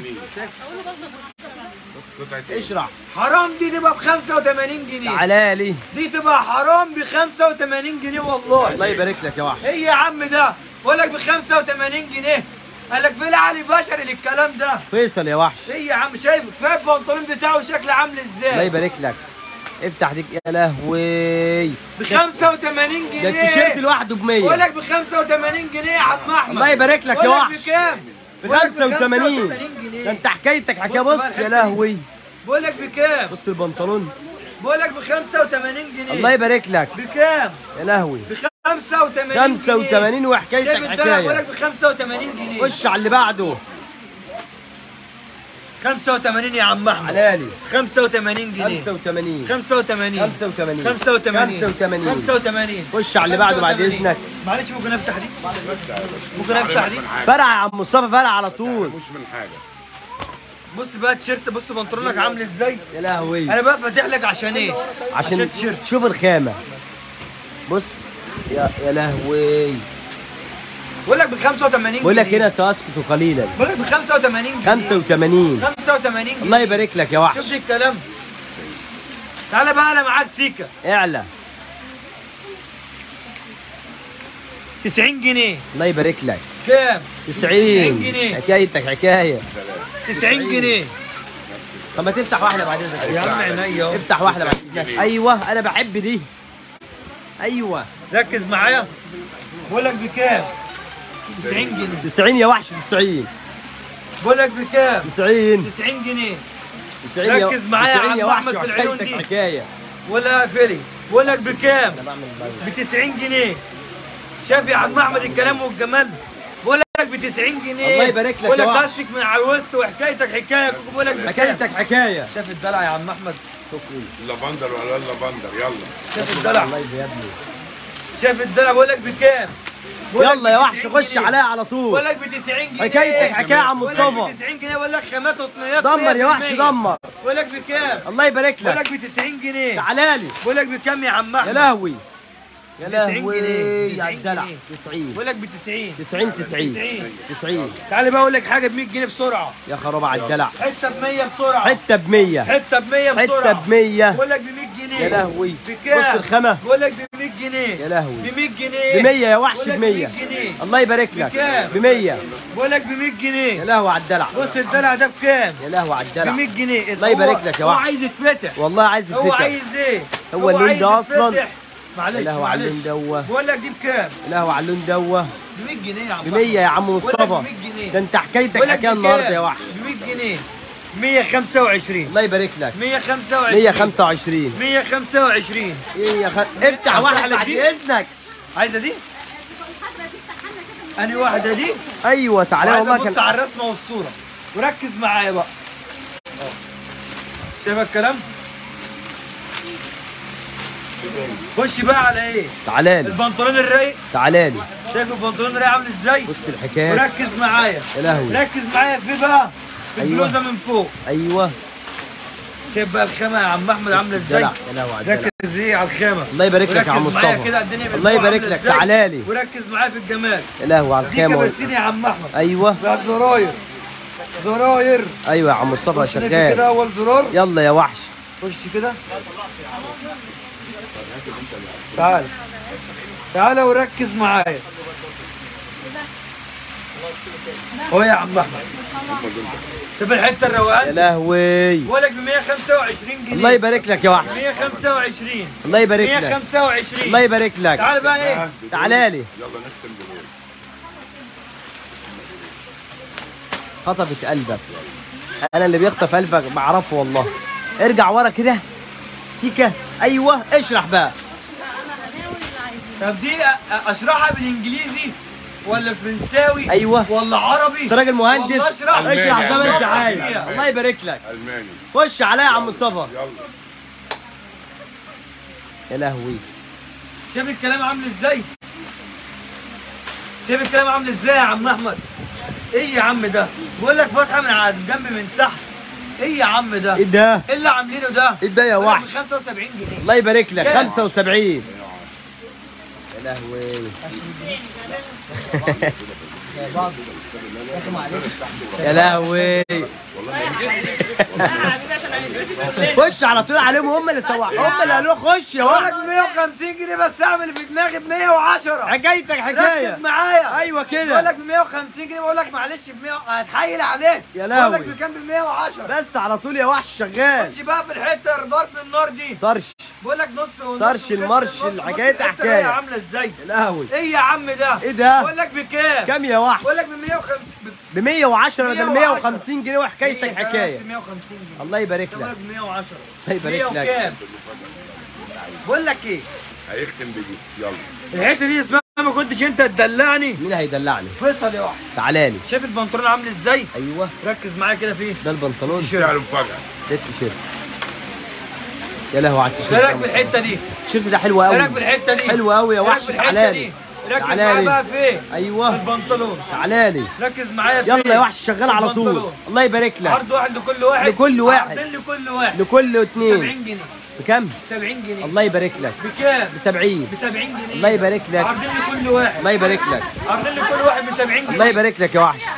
Speaker 3: قطعة ايه؟
Speaker 1: اشرح
Speaker 2: حرام دي تبقى ب 85 جنيه
Speaker 1: تعالى لي
Speaker 2: دي تبقى حرام ب 85 جنيه والله
Speaker 1: الله يبارك لك يا وحش
Speaker 2: ايه يا عم ده؟ بقول لك ب 85 جنيه قال لك في العلي بشري للكلام ده
Speaker 1: فيصل يا وحش
Speaker 2: ايه يا عم شايف كفايه البنطلون بتاعه شكله عامل
Speaker 1: الله
Speaker 2: ازاي؟
Speaker 1: يبارك لك افتح ديك يا لهوي
Speaker 2: ب 85 جنيه
Speaker 1: ده التيشيرت لوحده ب 100
Speaker 2: بقول لك ب 85 جنيه يا عم احمد
Speaker 1: الله يبارك لك يا
Speaker 2: بقول
Speaker 1: وحش.
Speaker 2: بكام؟
Speaker 1: ب
Speaker 2: بقول لك
Speaker 1: 85
Speaker 2: جنيه
Speaker 1: ده انت حكايتك حكايه
Speaker 2: بص
Speaker 1: بص
Speaker 2: بقى
Speaker 1: يا
Speaker 2: الحتة
Speaker 1: لهوي
Speaker 2: بقول لك بكام؟
Speaker 1: بص البنطلون
Speaker 2: بقول لك ب 85 جنيه
Speaker 1: الله يبارك لك
Speaker 2: بكام؟
Speaker 1: يا لهوي
Speaker 2: ب 85 جنيه
Speaker 1: 85
Speaker 2: شايف
Speaker 1: وحكايتك
Speaker 2: الدلع بقول لك
Speaker 1: حكايه
Speaker 2: ب 85 جنيه
Speaker 1: خش على اللي بعده
Speaker 2: 85 يا عم احمد
Speaker 1: علالي
Speaker 2: 85 جنيه
Speaker 1: 85
Speaker 2: 85
Speaker 1: 85
Speaker 2: 85
Speaker 1: 85
Speaker 2: 85
Speaker 1: خش على اللي بعده بعد
Speaker 2: 85.
Speaker 1: اذنك
Speaker 2: معلش ممكن افتح دي ممكن افتح دي
Speaker 3: من حاجة
Speaker 1: فرع يا عم مصطفى فرع على طول
Speaker 3: مش من حاجة
Speaker 2: بص بقى التيشيرت بص بنطلونك عامل ازاي
Speaker 1: يا لهوي
Speaker 2: انا بقى فاتح لك عشان ايه
Speaker 1: عشان
Speaker 2: التيشيرت
Speaker 1: شوف الخامه بص يا يا لهوي
Speaker 2: بقول لك ب 85 جنيه
Speaker 1: بقول لك هنا ساسكت قليلا
Speaker 2: بقول لك ب 85 جنيه
Speaker 1: 85
Speaker 2: 85 جنيه
Speaker 1: الله يبارك لك يا
Speaker 2: شوف
Speaker 1: وحش
Speaker 2: دي الكلام تعالى بقى انا معاك سيكا
Speaker 1: اعلى
Speaker 2: 90 جنيه
Speaker 1: الله يبارك لك
Speaker 2: كام
Speaker 1: 90
Speaker 2: جنيه.
Speaker 1: حكايتك حكايه
Speaker 2: 90 جنيه
Speaker 1: طب ما تفتح واحده بعد اذنك
Speaker 2: يا عم عينيا اهو
Speaker 1: افتح واحده بعد اذنك ايوه انا بحب دي ايوه
Speaker 2: ركز معايا بقول لك بكام 90 جنيه
Speaker 1: 90 يا وحش 90
Speaker 2: بقول لك بكام
Speaker 1: 90
Speaker 2: 90 جنيه
Speaker 1: 90 يا
Speaker 2: ركز معايا يا
Speaker 1: 90
Speaker 2: عم
Speaker 1: وحش
Speaker 2: أحمد في العيون
Speaker 1: وحكايتك
Speaker 2: دي.
Speaker 1: حكايه
Speaker 2: ولا فيلي بقول لك بكام
Speaker 1: انا بعمل لايف.
Speaker 2: ب 90 جنيه شايف يا عم احمد الكلام والجمال بقول لك ب 90 جنيه
Speaker 1: الله يبارك لك
Speaker 2: بقول
Speaker 1: يا
Speaker 2: لك
Speaker 1: وحش.
Speaker 2: قصدك من على الوسط وحكايتك حكايه بقول لك بكام
Speaker 1: حكايتك حكايه
Speaker 2: شايف الدلع يا عم احمد
Speaker 3: اللافندر ولا اللافندر يلا
Speaker 2: شايف الدلع
Speaker 1: اللايف يا ابني
Speaker 2: شايف الدلع بقول لك بكام بقول لك
Speaker 1: يلا يا
Speaker 2: ب
Speaker 1: وحش
Speaker 2: 90
Speaker 1: خش
Speaker 2: جنيه.
Speaker 1: عليا على
Speaker 2: بقول
Speaker 1: طول
Speaker 2: لك ب 90 جنيه
Speaker 1: حكايتك حكايه يا عم
Speaker 2: بقول لك
Speaker 1: مصطفى
Speaker 2: ب 90 جنيه بقول لك خامات وطنيات
Speaker 1: دمر يا وحش
Speaker 2: 100%.
Speaker 1: دمر
Speaker 2: بقول لك بكام
Speaker 1: الله يبارك
Speaker 2: بقول
Speaker 1: لك
Speaker 2: لك ب 90 جنيه
Speaker 1: تعالى لي
Speaker 2: بقول لك بكام يا عم
Speaker 1: يا
Speaker 2: احمد
Speaker 1: لهوي يا
Speaker 2: 90
Speaker 1: لهوي
Speaker 2: جنيه.
Speaker 1: يا
Speaker 2: 90
Speaker 1: الدلع
Speaker 2: جنيه.
Speaker 1: 90
Speaker 2: بقول لك ب 90
Speaker 1: 90 90 90
Speaker 2: تعالى بقى اقول لك حاجه ب 100 جنيه بسرعه
Speaker 1: يا خراب على الدلع
Speaker 2: حته ب 100 بسرعه
Speaker 1: حته ب 100
Speaker 2: حته ب 100
Speaker 1: حته
Speaker 2: بسرعه
Speaker 1: ب 100
Speaker 2: بقول لك ب 100 جنيه
Speaker 1: يا لهوي
Speaker 2: بكام؟
Speaker 1: بص الخامه
Speaker 2: بقول لك ب 100 جنيه
Speaker 1: يا لهوي
Speaker 2: ب 100 جنيه
Speaker 1: ب 100 يا وحش
Speaker 2: بقول لك
Speaker 1: ب 100
Speaker 2: جنيه
Speaker 1: الله يبارك لك
Speaker 2: بكام؟
Speaker 1: ب 100
Speaker 2: بقول لك ب 100
Speaker 1: يا
Speaker 2: جنيه
Speaker 1: لهوي على الدلع
Speaker 2: بص الدلع ده بكام؟
Speaker 1: يا لهوي على
Speaker 2: ب
Speaker 1: الدلع
Speaker 2: 100 جنيه
Speaker 1: الله يبارك لك يا
Speaker 2: هو
Speaker 1: وحش.
Speaker 2: عايز يتفتح
Speaker 1: والله عايز
Speaker 2: هو
Speaker 1: يتفتح
Speaker 2: عايز ايه؟
Speaker 1: هو اللون
Speaker 2: عايز
Speaker 1: ده أصلاً.
Speaker 2: يتفتح. معلش
Speaker 1: يا لهوي على
Speaker 2: معلش
Speaker 1: اللون دوه.
Speaker 2: بقول لك دي بكام؟
Speaker 1: يا لهوي على اللون دوه
Speaker 2: ب 100 جنيه يا عم
Speaker 1: ب 100 يا عم
Speaker 2: بقول لك
Speaker 1: مصطفى
Speaker 2: ب 100 جنيه
Speaker 1: ده انت حكايتك
Speaker 2: بقول لك
Speaker 1: حكايه
Speaker 2: بكام؟
Speaker 1: النهارده يا وحش
Speaker 2: ب 100 جنيه 125
Speaker 1: الله يبارك لك
Speaker 2: 125
Speaker 1: 125
Speaker 2: 125
Speaker 1: ايه يا خ... افتح
Speaker 2: أفتح
Speaker 1: واحد
Speaker 2: لك
Speaker 1: بعد
Speaker 2: دي؟
Speaker 1: اذنك
Speaker 2: عايزه دي؟ انهي واحده دي؟
Speaker 1: ايوه تعالى
Speaker 2: عايز
Speaker 1: والله
Speaker 2: ابص
Speaker 1: كان
Speaker 2: على الرسمه والصوره وركز معايا بقى أهو. شايف الكلام؟ خش بقى على ايه؟
Speaker 1: تعالى لي
Speaker 2: البنطلون الرايق
Speaker 1: تعالى لي
Speaker 2: شايف البنطلون الرايق عامل ازاي؟
Speaker 1: بص الحكايه
Speaker 2: وركز معايا
Speaker 1: يا لهوي
Speaker 2: ركز معايا في بقى في
Speaker 1: أيوة.
Speaker 2: البلوزه من فوق
Speaker 1: ايوه
Speaker 2: شايف بقى الخامه يا عم احمد عامله ازاي؟
Speaker 1: الدلع. يا لهوي على الدلع
Speaker 2: ركز ايه على الخامه
Speaker 1: الله يبارك لك يا عم
Speaker 2: وركز معايا
Speaker 1: مصطفى.
Speaker 2: كده الدنيا من
Speaker 1: الله
Speaker 2: فوق
Speaker 1: يبارك
Speaker 2: عاملة
Speaker 1: لك،
Speaker 2: إزاي.
Speaker 1: تعالى لي.
Speaker 2: وركز معايا في الجمال
Speaker 1: يا لهوي على
Speaker 2: دي
Speaker 1: الخامه
Speaker 2: كباسين يا عم احمد
Speaker 1: ايوه
Speaker 2: بقى زراير زراير
Speaker 1: ايوه يا عم مصطفى
Speaker 2: خش نلف
Speaker 1: شغال
Speaker 2: كده اول زرار
Speaker 1: يلا يا وحش
Speaker 2: خش كده تعال تعال وركز معايا هو يا عم احمد شوف الحته
Speaker 1: يا
Speaker 2: الروقان
Speaker 1: لهوي
Speaker 2: بقول لك ب 125 جنيه
Speaker 1: الله يبارك لك يا وحش
Speaker 2: 125
Speaker 1: الله يبارك لك
Speaker 2: 125
Speaker 1: الله يبارك لك
Speaker 2: تعال بقى ايه
Speaker 1: تعالى لي
Speaker 3: يلا نختم بالليل
Speaker 1: خطفت قلبك انا اللي بيخطف قلبك بعرفه والله ارجع ورا كده سيكا ايوه اشرح بقى
Speaker 2: طب دي أ- اشرحها بالانجليزي ولا فرنساوي
Speaker 1: أيوة.
Speaker 2: ولا عربي
Speaker 1: انت راجل مهندس
Speaker 2: والله اشرح
Speaker 3: ألماني،
Speaker 1: اشرح زي ما انت
Speaker 3: ألماني.
Speaker 1: عايز
Speaker 2: فيها.
Speaker 1: الله يبارك لك
Speaker 3: الماني
Speaker 1: خش عليا يا عم مصطفى
Speaker 3: يلا
Speaker 1: يا لهوي
Speaker 2: شايف الكلام عامل ازاي شايف الكلام عامل ازاي يا عم احمد ايه يا عم ده بقول لك فتحه من على الجنب من تحت ايه يا عم ده
Speaker 1: ايه ده
Speaker 2: ايه اللي عاملينه ده
Speaker 1: ايه ده يا
Speaker 2: بقول لك
Speaker 1: وحش
Speaker 2: ب 75 جنيه
Speaker 1: الله يبارك لك
Speaker 2: كام؟
Speaker 1: 75 يا لهوي يا لهوي خش على طول عليهم هم اللي سوحوا هم اللي قالوا خش يا
Speaker 2: بقول لك
Speaker 1: وحش
Speaker 2: ب 150 جنيه بس اعمل في دماغي ب 110
Speaker 1: حكايتك حكايه
Speaker 2: ركز معايا
Speaker 1: ايوه
Speaker 2: بقول
Speaker 1: كده
Speaker 2: لك ب 150 جنيه بقول لك معلش ب 100 هتحايل عليك
Speaker 1: يا
Speaker 2: بقول لك
Speaker 1: لهوي.
Speaker 2: بكام ب 110
Speaker 1: بس على طول يا وحش شغال
Speaker 2: خش بقى في الحته ضرب النار دي
Speaker 1: طرش
Speaker 2: بقول لك نص ونص
Speaker 1: طرش
Speaker 2: وخس
Speaker 1: المرش
Speaker 2: ونص، بص
Speaker 1: الحكاية
Speaker 2: الحتة
Speaker 1: حكاية.
Speaker 2: دي عامله ازاي
Speaker 1: يا لهوي
Speaker 2: ايه يا عم ده
Speaker 1: ايه ده؟
Speaker 2: بقول لك بكام
Speaker 1: كام يا وحش
Speaker 2: بقول لك ب 150
Speaker 1: ب 110 بدل
Speaker 2: 110.
Speaker 1: 150 جنيه وحكايتك حكايه
Speaker 2: 150 جنيه
Speaker 1: الله يبارك
Speaker 2: بقول
Speaker 1: لك
Speaker 2: لك ب 110
Speaker 1: الله يبارك لك.
Speaker 2: وكام بقول لك ايه
Speaker 3: هيختم بدي يلا
Speaker 2: الحته دي اسمها ما كنتش انت تدلعني
Speaker 1: مين هيدلعني
Speaker 2: فيصل يا واحد
Speaker 1: تعالى لي
Speaker 2: شايف البنطلون عامل ازاي
Speaker 1: ايوه
Speaker 2: ركز معايا كده فيه
Speaker 1: ده البنطلون
Speaker 3: سعر مفاجأة
Speaker 1: ده التيشيرت يا لهوي على التيشيرت
Speaker 2: ايه
Speaker 1: يا
Speaker 2: رايك في
Speaker 1: مصطفى.
Speaker 2: الحته دي
Speaker 1: التيشيرت ده حلو
Speaker 2: ايه
Speaker 1: قوي
Speaker 2: رايك في الحته دي
Speaker 1: حلو قوي يا
Speaker 2: إيه رأيك
Speaker 1: وحش
Speaker 2: في الحتة
Speaker 1: تعالى
Speaker 2: دي؟
Speaker 1: لي
Speaker 2: ركز
Speaker 1: تعالى
Speaker 2: معايا
Speaker 1: لي.
Speaker 2: بقى فين
Speaker 1: ايوه
Speaker 2: البنطلون
Speaker 1: تعالى لي
Speaker 2: ركز معايا فين
Speaker 1: يلا يا وحش شغال على طول
Speaker 2: البنطلون.
Speaker 1: الله يبارك لك
Speaker 2: عرض واحد لكل واحد
Speaker 1: لكل واحد.
Speaker 2: عرضين لكل واحد
Speaker 1: لكل
Speaker 2: 70
Speaker 1: اتنين
Speaker 2: جنيه
Speaker 1: بكم
Speaker 2: 70 جنيه
Speaker 1: الله يبارك لك
Speaker 2: بكام؟
Speaker 1: ب 70
Speaker 2: ب 70 جنيه
Speaker 1: الله يبارك لك
Speaker 2: عرضين لكل واحد
Speaker 1: الله يبارك لك
Speaker 2: عرضين لكل واحد ب 70 جنيه
Speaker 1: الله يبارك لك يا وحش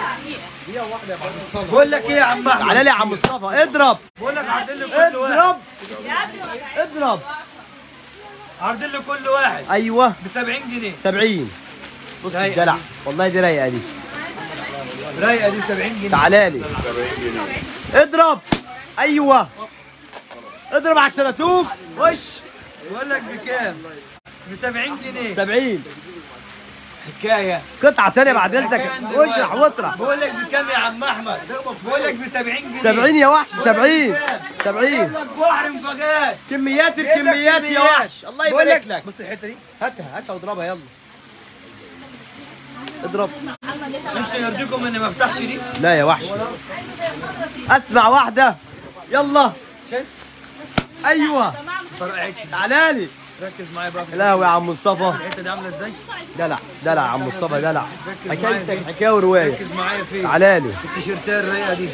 Speaker 2: بقول لك ايه يا عم احمد
Speaker 1: تعالى لي يا عم مصطفى اضرب
Speaker 2: بقول لك عرضين لكل واحد
Speaker 1: اضرب اضرب
Speaker 2: عرضين لكل واحد
Speaker 1: ايوه
Speaker 2: ب 70 جنيه
Speaker 1: 70 بص
Speaker 2: رايقة
Speaker 1: الدلع
Speaker 2: دي.
Speaker 1: والله دي رايقه دي
Speaker 2: رايقه دي 70 جنيه
Speaker 1: تعالى لي
Speaker 3: 70 جنيه
Speaker 1: اضرب ايوه اضرب عشان اتوب وش
Speaker 2: بقول لك بكام؟ ب 70 جنيه
Speaker 1: 70
Speaker 2: حكايه
Speaker 1: قطعه تانية بعد اذنك
Speaker 2: حكاية دلوقتي.
Speaker 1: واشرح واطرح
Speaker 2: بقول لك بكام يا عم احمد؟ بقول لك ب 70 جنيه
Speaker 1: 70 يا وحش 70
Speaker 2: جايب
Speaker 1: 70
Speaker 2: لك بحر مفاجآت
Speaker 1: كميات
Speaker 2: جايب لك
Speaker 1: الكميات يا
Speaker 2: كميات.
Speaker 1: وحش الله
Speaker 2: بقول
Speaker 1: يبارك لك
Speaker 2: بص الحته دي
Speaker 1: هاتها هاتها واضربها يلا اضرب
Speaker 2: انتوا يرضيكم اني ما افتحش دي
Speaker 1: لا يا وحش اسمع واحده يلا
Speaker 2: شايف؟
Speaker 1: ايوه
Speaker 2: فرقعتش
Speaker 1: تعالى لي
Speaker 2: ركز معايا بقى في
Speaker 1: لا يا عم مصطفى
Speaker 2: الحته دي عامله ازاي؟
Speaker 1: دلع دلع يا عم مصطفى دلع
Speaker 2: ركز معايا
Speaker 1: حكايتك
Speaker 2: فيه.
Speaker 1: حكايه وروايه
Speaker 2: ركز معايا فين؟
Speaker 1: تعالى لي
Speaker 2: التيشيرتات الرايقه دي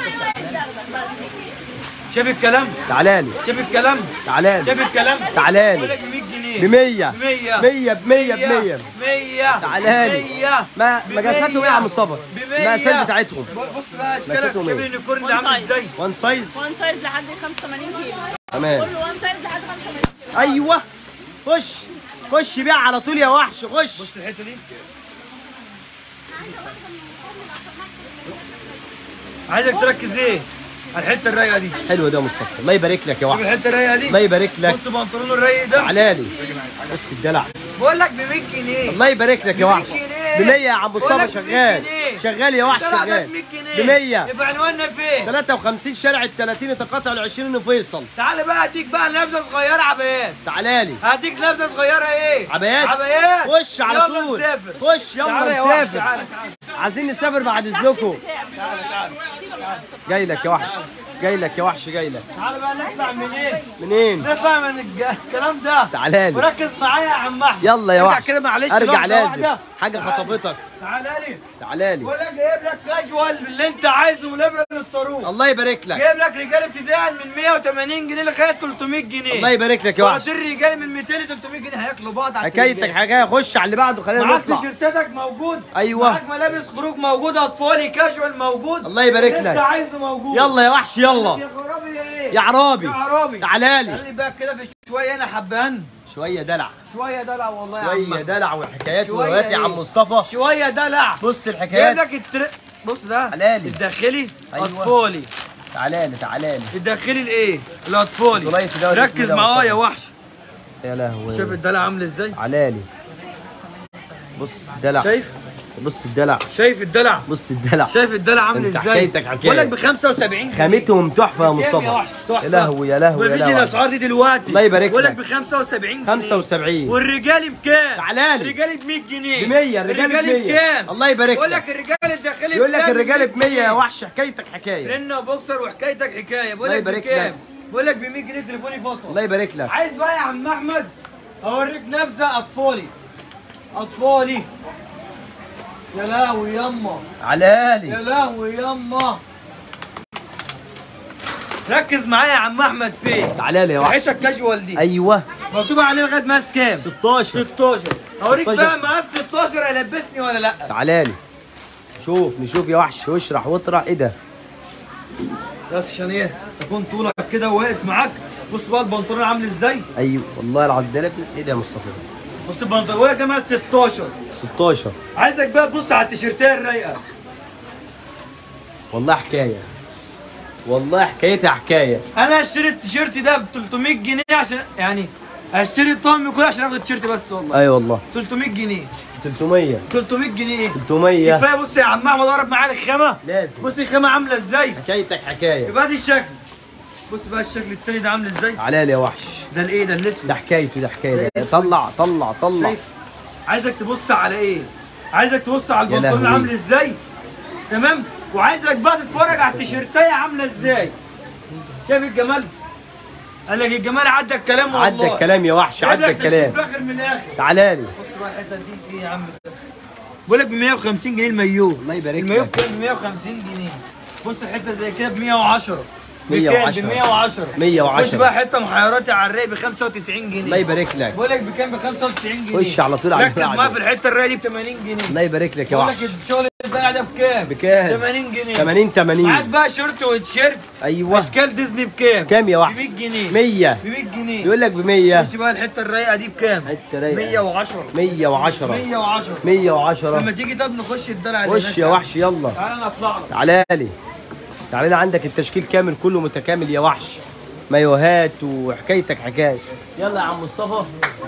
Speaker 2: شايف الكلام؟
Speaker 1: تعالى لي
Speaker 2: شايف الكلام؟
Speaker 1: تعالى
Speaker 2: شايف
Speaker 1: لي
Speaker 2: الكلام؟
Speaker 1: تعالى
Speaker 2: بقول
Speaker 1: لي
Speaker 2: لك ب 100 جنيه
Speaker 1: ب 100
Speaker 2: ب 100
Speaker 1: 100 ب 100 ب 100
Speaker 2: 100
Speaker 1: تعالى لي.
Speaker 2: 100
Speaker 1: ما مقاساتهم ايه يا عم مصطفى؟
Speaker 2: ب 100
Speaker 1: المقاسات بتاعتهم
Speaker 2: بص بقى اشكالك
Speaker 1: مقاساتهم
Speaker 2: شايف
Speaker 1: ايه؟
Speaker 2: اليونيكورن اللي عامل ازاي؟
Speaker 1: وان سايز
Speaker 4: وان سايز لحد 85 كيلو
Speaker 1: تمام
Speaker 4: كله وان سايز لحد 85 كيلو
Speaker 1: ايوه خش خش بيع على طول يا وحش خش
Speaker 2: بص الحته دي عايزك تركز ايه؟ على الحته الرايقه دي
Speaker 1: حلو ده يا مصطفى الله يبارك لك يا
Speaker 2: شوف
Speaker 1: وحش
Speaker 2: الحته الرايقه دي
Speaker 1: الله يبارك لك
Speaker 2: بص بنطلون الرايق ده
Speaker 1: تعالى لي بص الدلع
Speaker 2: بقول لك ب 100 جنيه
Speaker 1: الله يبارك لك يا وحش ب 100 يا عم
Speaker 2: بقول لك
Speaker 1: مصطفى
Speaker 2: ب 100
Speaker 1: شغال
Speaker 2: جنيه.
Speaker 1: شغال يا وحش
Speaker 2: طلع
Speaker 1: شغال
Speaker 2: لك 100 جنيه
Speaker 1: ب 100
Speaker 2: يبقى عنواننا فين؟
Speaker 1: 53 شارع ال 30 يتقاطع ال 20 فيصل
Speaker 2: تعالى بقى اديك بقى نبذه صغيره عبايات
Speaker 1: تعالى لي
Speaker 2: هديك نبذه صغيره ايه؟
Speaker 1: عبايات
Speaker 2: عبايات
Speaker 1: خش على
Speaker 2: يلا
Speaker 1: طول
Speaker 2: نسافر
Speaker 1: خش
Speaker 2: تعالى
Speaker 1: يلا
Speaker 2: يا وحش
Speaker 1: نسافر
Speaker 2: تعالى تعالى
Speaker 1: عايزين نسافر بعد اذنكم جاي لك يا وحش جاي لك يا وحش جاي لك
Speaker 2: تعالى بقى نطلع منين؟
Speaker 1: منين
Speaker 2: نطلع من الج- الكلام ده
Speaker 1: تعالى لي
Speaker 2: وركز معايا يا عم احمد
Speaker 1: يلا يا
Speaker 2: ارجع
Speaker 1: وحش
Speaker 2: كده معلش
Speaker 1: ارجع
Speaker 2: لحظة
Speaker 1: لازم
Speaker 2: واحدة.
Speaker 1: حاجه خطفتك
Speaker 2: تعالى لي
Speaker 1: تعالى لي
Speaker 2: بقول لك جايب لك كاجوال اللي انت عايزه من الابره للصاروخ
Speaker 1: الله يبارك لك
Speaker 2: جايب لك رجال ابتداء من 180 جنيه لغايه 300 جنيه
Speaker 1: الله يبارك لك يا وحش
Speaker 2: وقت الرجال من 200 ل 300 جنيه هياكلوا بعض على
Speaker 1: حكايتك
Speaker 2: التليجرام.
Speaker 1: حكايه خش على اللي بعده خلينا
Speaker 2: معاك
Speaker 1: نطلع
Speaker 2: تيشيرتاتك موجود
Speaker 1: أيوة.
Speaker 2: معاك ملابس خروج موجود اطفالي كاجوال موجود
Speaker 1: الله يبارك
Speaker 2: اللي انت
Speaker 1: لك.
Speaker 2: عايزه موجود
Speaker 1: يلا يا وحش يلا
Speaker 2: يا خرابي يا ايه
Speaker 1: يا عرابي
Speaker 2: يا عرابي
Speaker 1: تعالى لي
Speaker 2: خلي بقى كده في شويه هنا حبان
Speaker 1: شويه دلع
Speaker 2: شويه دلع والله يا عم
Speaker 1: شويه
Speaker 2: أحمد.
Speaker 1: دلع وحكايات
Speaker 2: شوية
Speaker 1: وروايات يا عم
Speaker 2: إيه؟
Speaker 1: مصطفى
Speaker 2: شويه دلع
Speaker 1: بص
Speaker 2: جايب
Speaker 1: الحكايات
Speaker 2: لك التر... بص ده
Speaker 1: حلالي.
Speaker 2: الداخلي
Speaker 1: أيوة.
Speaker 2: اطفالي
Speaker 1: تعالى لي تعالى لي
Speaker 2: الداخلي الايه الاطفالي
Speaker 1: طلعت ده والاسم
Speaker 2: ركز
Speaker 1: ده
Speaker 2: معايا
Speaker 1: مصطفى.
Speaker 2: يا وحش
Speaker 1: يا لهوي
Speaker 2: شايف الدلع عامل ازاي
Speaker 1: تعالى لي بص الدلع
Speaker 2: شايف
Speaker 1: بص الدلع
Speaker 2: شايف الدلع
Speaker 1: بص الدلع
Speaker 2: شايف الدلع عامل
Speaker 1: انت
Speaker 2: ازاي
Speaker 1: حكايتك حكاية.
Speaker 2: بقول لك ب 75 جنيه.
Speaker 1: خامتهم تحفه يا
Speaker 2: كام يا
Speaker 1: مصطفى
Speaker 2: وحش تحفه
Speaker 1: يا لهوي يا لهوي يا
Speaker 2: مفيش
Speaker 1: لهوي
Speaker 2: الاسعار دي دلوقتي
Speaker 1: الله يبارك
Speaker 2: بقول لك
Speaker 1: لك.
Speaker 2: ب 75 جنيه
Speaker 1: 75
Speaker 2: والرجالي بكام؟
Speaker 1: تعالى لي.
Speaker 2: الرجالي ب 100 جنيه
Speaker 1: ب 100 الرجال ب 100
Speaker 2: بكام؟
Speaker 1: الله يبارك
Speaker 2: بقول
Speaker 1: لك.
Speaker 2: لك الرجال الداخلي
Speaker 1: يقول لك
Speaker 2: بكام؟
Speaker 1: الرجال ب 100 يا وحش حكايتك حكايه
Speaker 2: رنة وبوكسر وحكايتك حكايه بقول
Speaker 1: الله
Speaker 2: لك
Speaker 1: يبارك
Speaker 2: بكام؟
Speaker 1: لك.
Speaker 2: بقول لك ب 100 جنيه تليفوني فصل
Speaker 1: الله يبارك لك
Speaker 2: عايز بقى يا عم احمد اوريك نبذه اطفالي اطفالي يا لهوي يما
Speaker 1: تعالى
Speaker 2: يا
Speaker 1: لي
Speaker 2: لهوي يما ركز معايا يا عم احمد فين
Speaker 1: تعالى لي يا وحش
Speaker 2: ريحتك كاجوال دي
Speaker 1: ايوه
Speaker 2: مكتوب عليه لغايه مقاس كام
Speaker 1: 16
Speaker 2: 16 اوريك
Speaker 1: 16.
Speaker 2: بقى مقاس 16 هيلبسني ولا لا
Speaker 1: تعالى لي شوف نشوف يا وحش واشرح واطرح ايه ده
Speaker 2: بس عشان ايه تكون طولك كده وواقف معاك بص بقى البنطلون عامل ازاي
Speaker 1: ايوه والله العظيم ده ايه ده يا مصطفى
Speaker 2: بص البنطلون بقول لك يا مقاس 16
Speaker 1: 16
Speaker 2: عايزك بقى تبص على التيشيرتيه الرايقه
Speaker 1: والله حكايه والله حكايتها حكايه
Speaker 2: انا اشتري التيشيرت ده ب 300 جنيه عشان يعني اشتري الطقم كله عشان اخد التيشيرت بس والله
Speaker 1: اي والله
Speaker 2: 300 جنيه
Speaker 1: 300
Speaker 2: 300 جنيه
Speaker 1: 300
Speaker 2: كفايه بص يا عم احمد اقرب معايا الخامه
Speaker 1: لازم
Speaker 2: بص الخامه عامله ازاي
Speaker 1: حكايتك حكايه
Speaker 2: يبقى دي الشكل بص بقى الشكل التاني ده عامل ازاي
Speaker 1: تعالى لي يا وحش
Speaker 2: ده الايه ده الاسود
Speaker 1: ده حكايته ده حكايه ده
Speaker 2: ده
Speaker 1: طلع طلع طلع
Speaker 2: شايف عايزك تبص على ايه عايزك تبص على
Speaker 1: يا
Speaker 2: البنطلون
Speaker 1: لهوي.
Speaker 2: عامل ازاي تمام وعايزك بقى تتفرج على التيشيرتايه عامله ازاي شايف الجمال قال لك الجمال عدى الكلام والله
Speaker 1: عدى الكلام يا وحش
Speaker 2: جايب
Speaker 1: عدى
Speaker 2: لك تشكيل
Speaker 1: الكلام
Speaker 2: فاخر من الاخر
Speaker 1: تعالى لي
Speaker 2: بص بقى الحته دي ايه يا عم ده بقول لك ب 150 جنيه المايو
Speaker 1: الله يبارك
Speaker 2: المايو
Speaker 1: لك.
Speaker 2: بكام ب 150 جنيه بص الحته زي كده ب 110 بكام
Speaker 1: 110.
Speaker 2: ب 110
Speaker 1: 110.
Speaker 2: خش بقى حته محيراتي على الرايق ب 95 جنيه
Speaker 1: الله يبارك لك
Speaker 2: بقول لك بكام ب 95 جنيه
Speaker 1: خش على طول على
Speaker 2: ركز
Speaker 1: اللي بعده.
Speaker 2: معايا في الحته الرايقه دي ب 80 جنيه
Speaker 1: الله يبارك لك يا
Speaker 2: بقول لك
Speaker 1: وحش
Speaker 2: الشغل البقع ده بكام؟
Speaker 1: بكام؟
Speaker 2: 80 جنيه
Speaker 1: 80 80
Speaker 2: معاك بقى شورت وتيشيرت
Speaker 1: ايوه
Speaker 2: اشكال ديزني بكام؟
Speaker 1: كام يا وحش؟
Speaker 2: ب 100 جنيه
Speaker 1: 100
Speaker 2: ب 100 جنيه
Speaker 1: يقول لك ب 100
Speaker 2: خش بقى الحته الرايقه دي بكام؟
Speaker 1: حته رايقه
Speaker 2: 110
Speaker 1: 110
Speaker 2: 110 لما
Speaker 1: 110
Speaker 2: تيجي طب نخش الدلع اللي
Speaker 1: خش
Speaker 2: هناك.
Speaker 1: يا وحش يلا
Speaker 2: تعالى انا اطلع لك
Speaker 1: تعالى لي تعالى لي عندك التشكيل كامل كله متكامل يا وحش مايوهات وحكايتك حكايه يلا يا عم مصطفى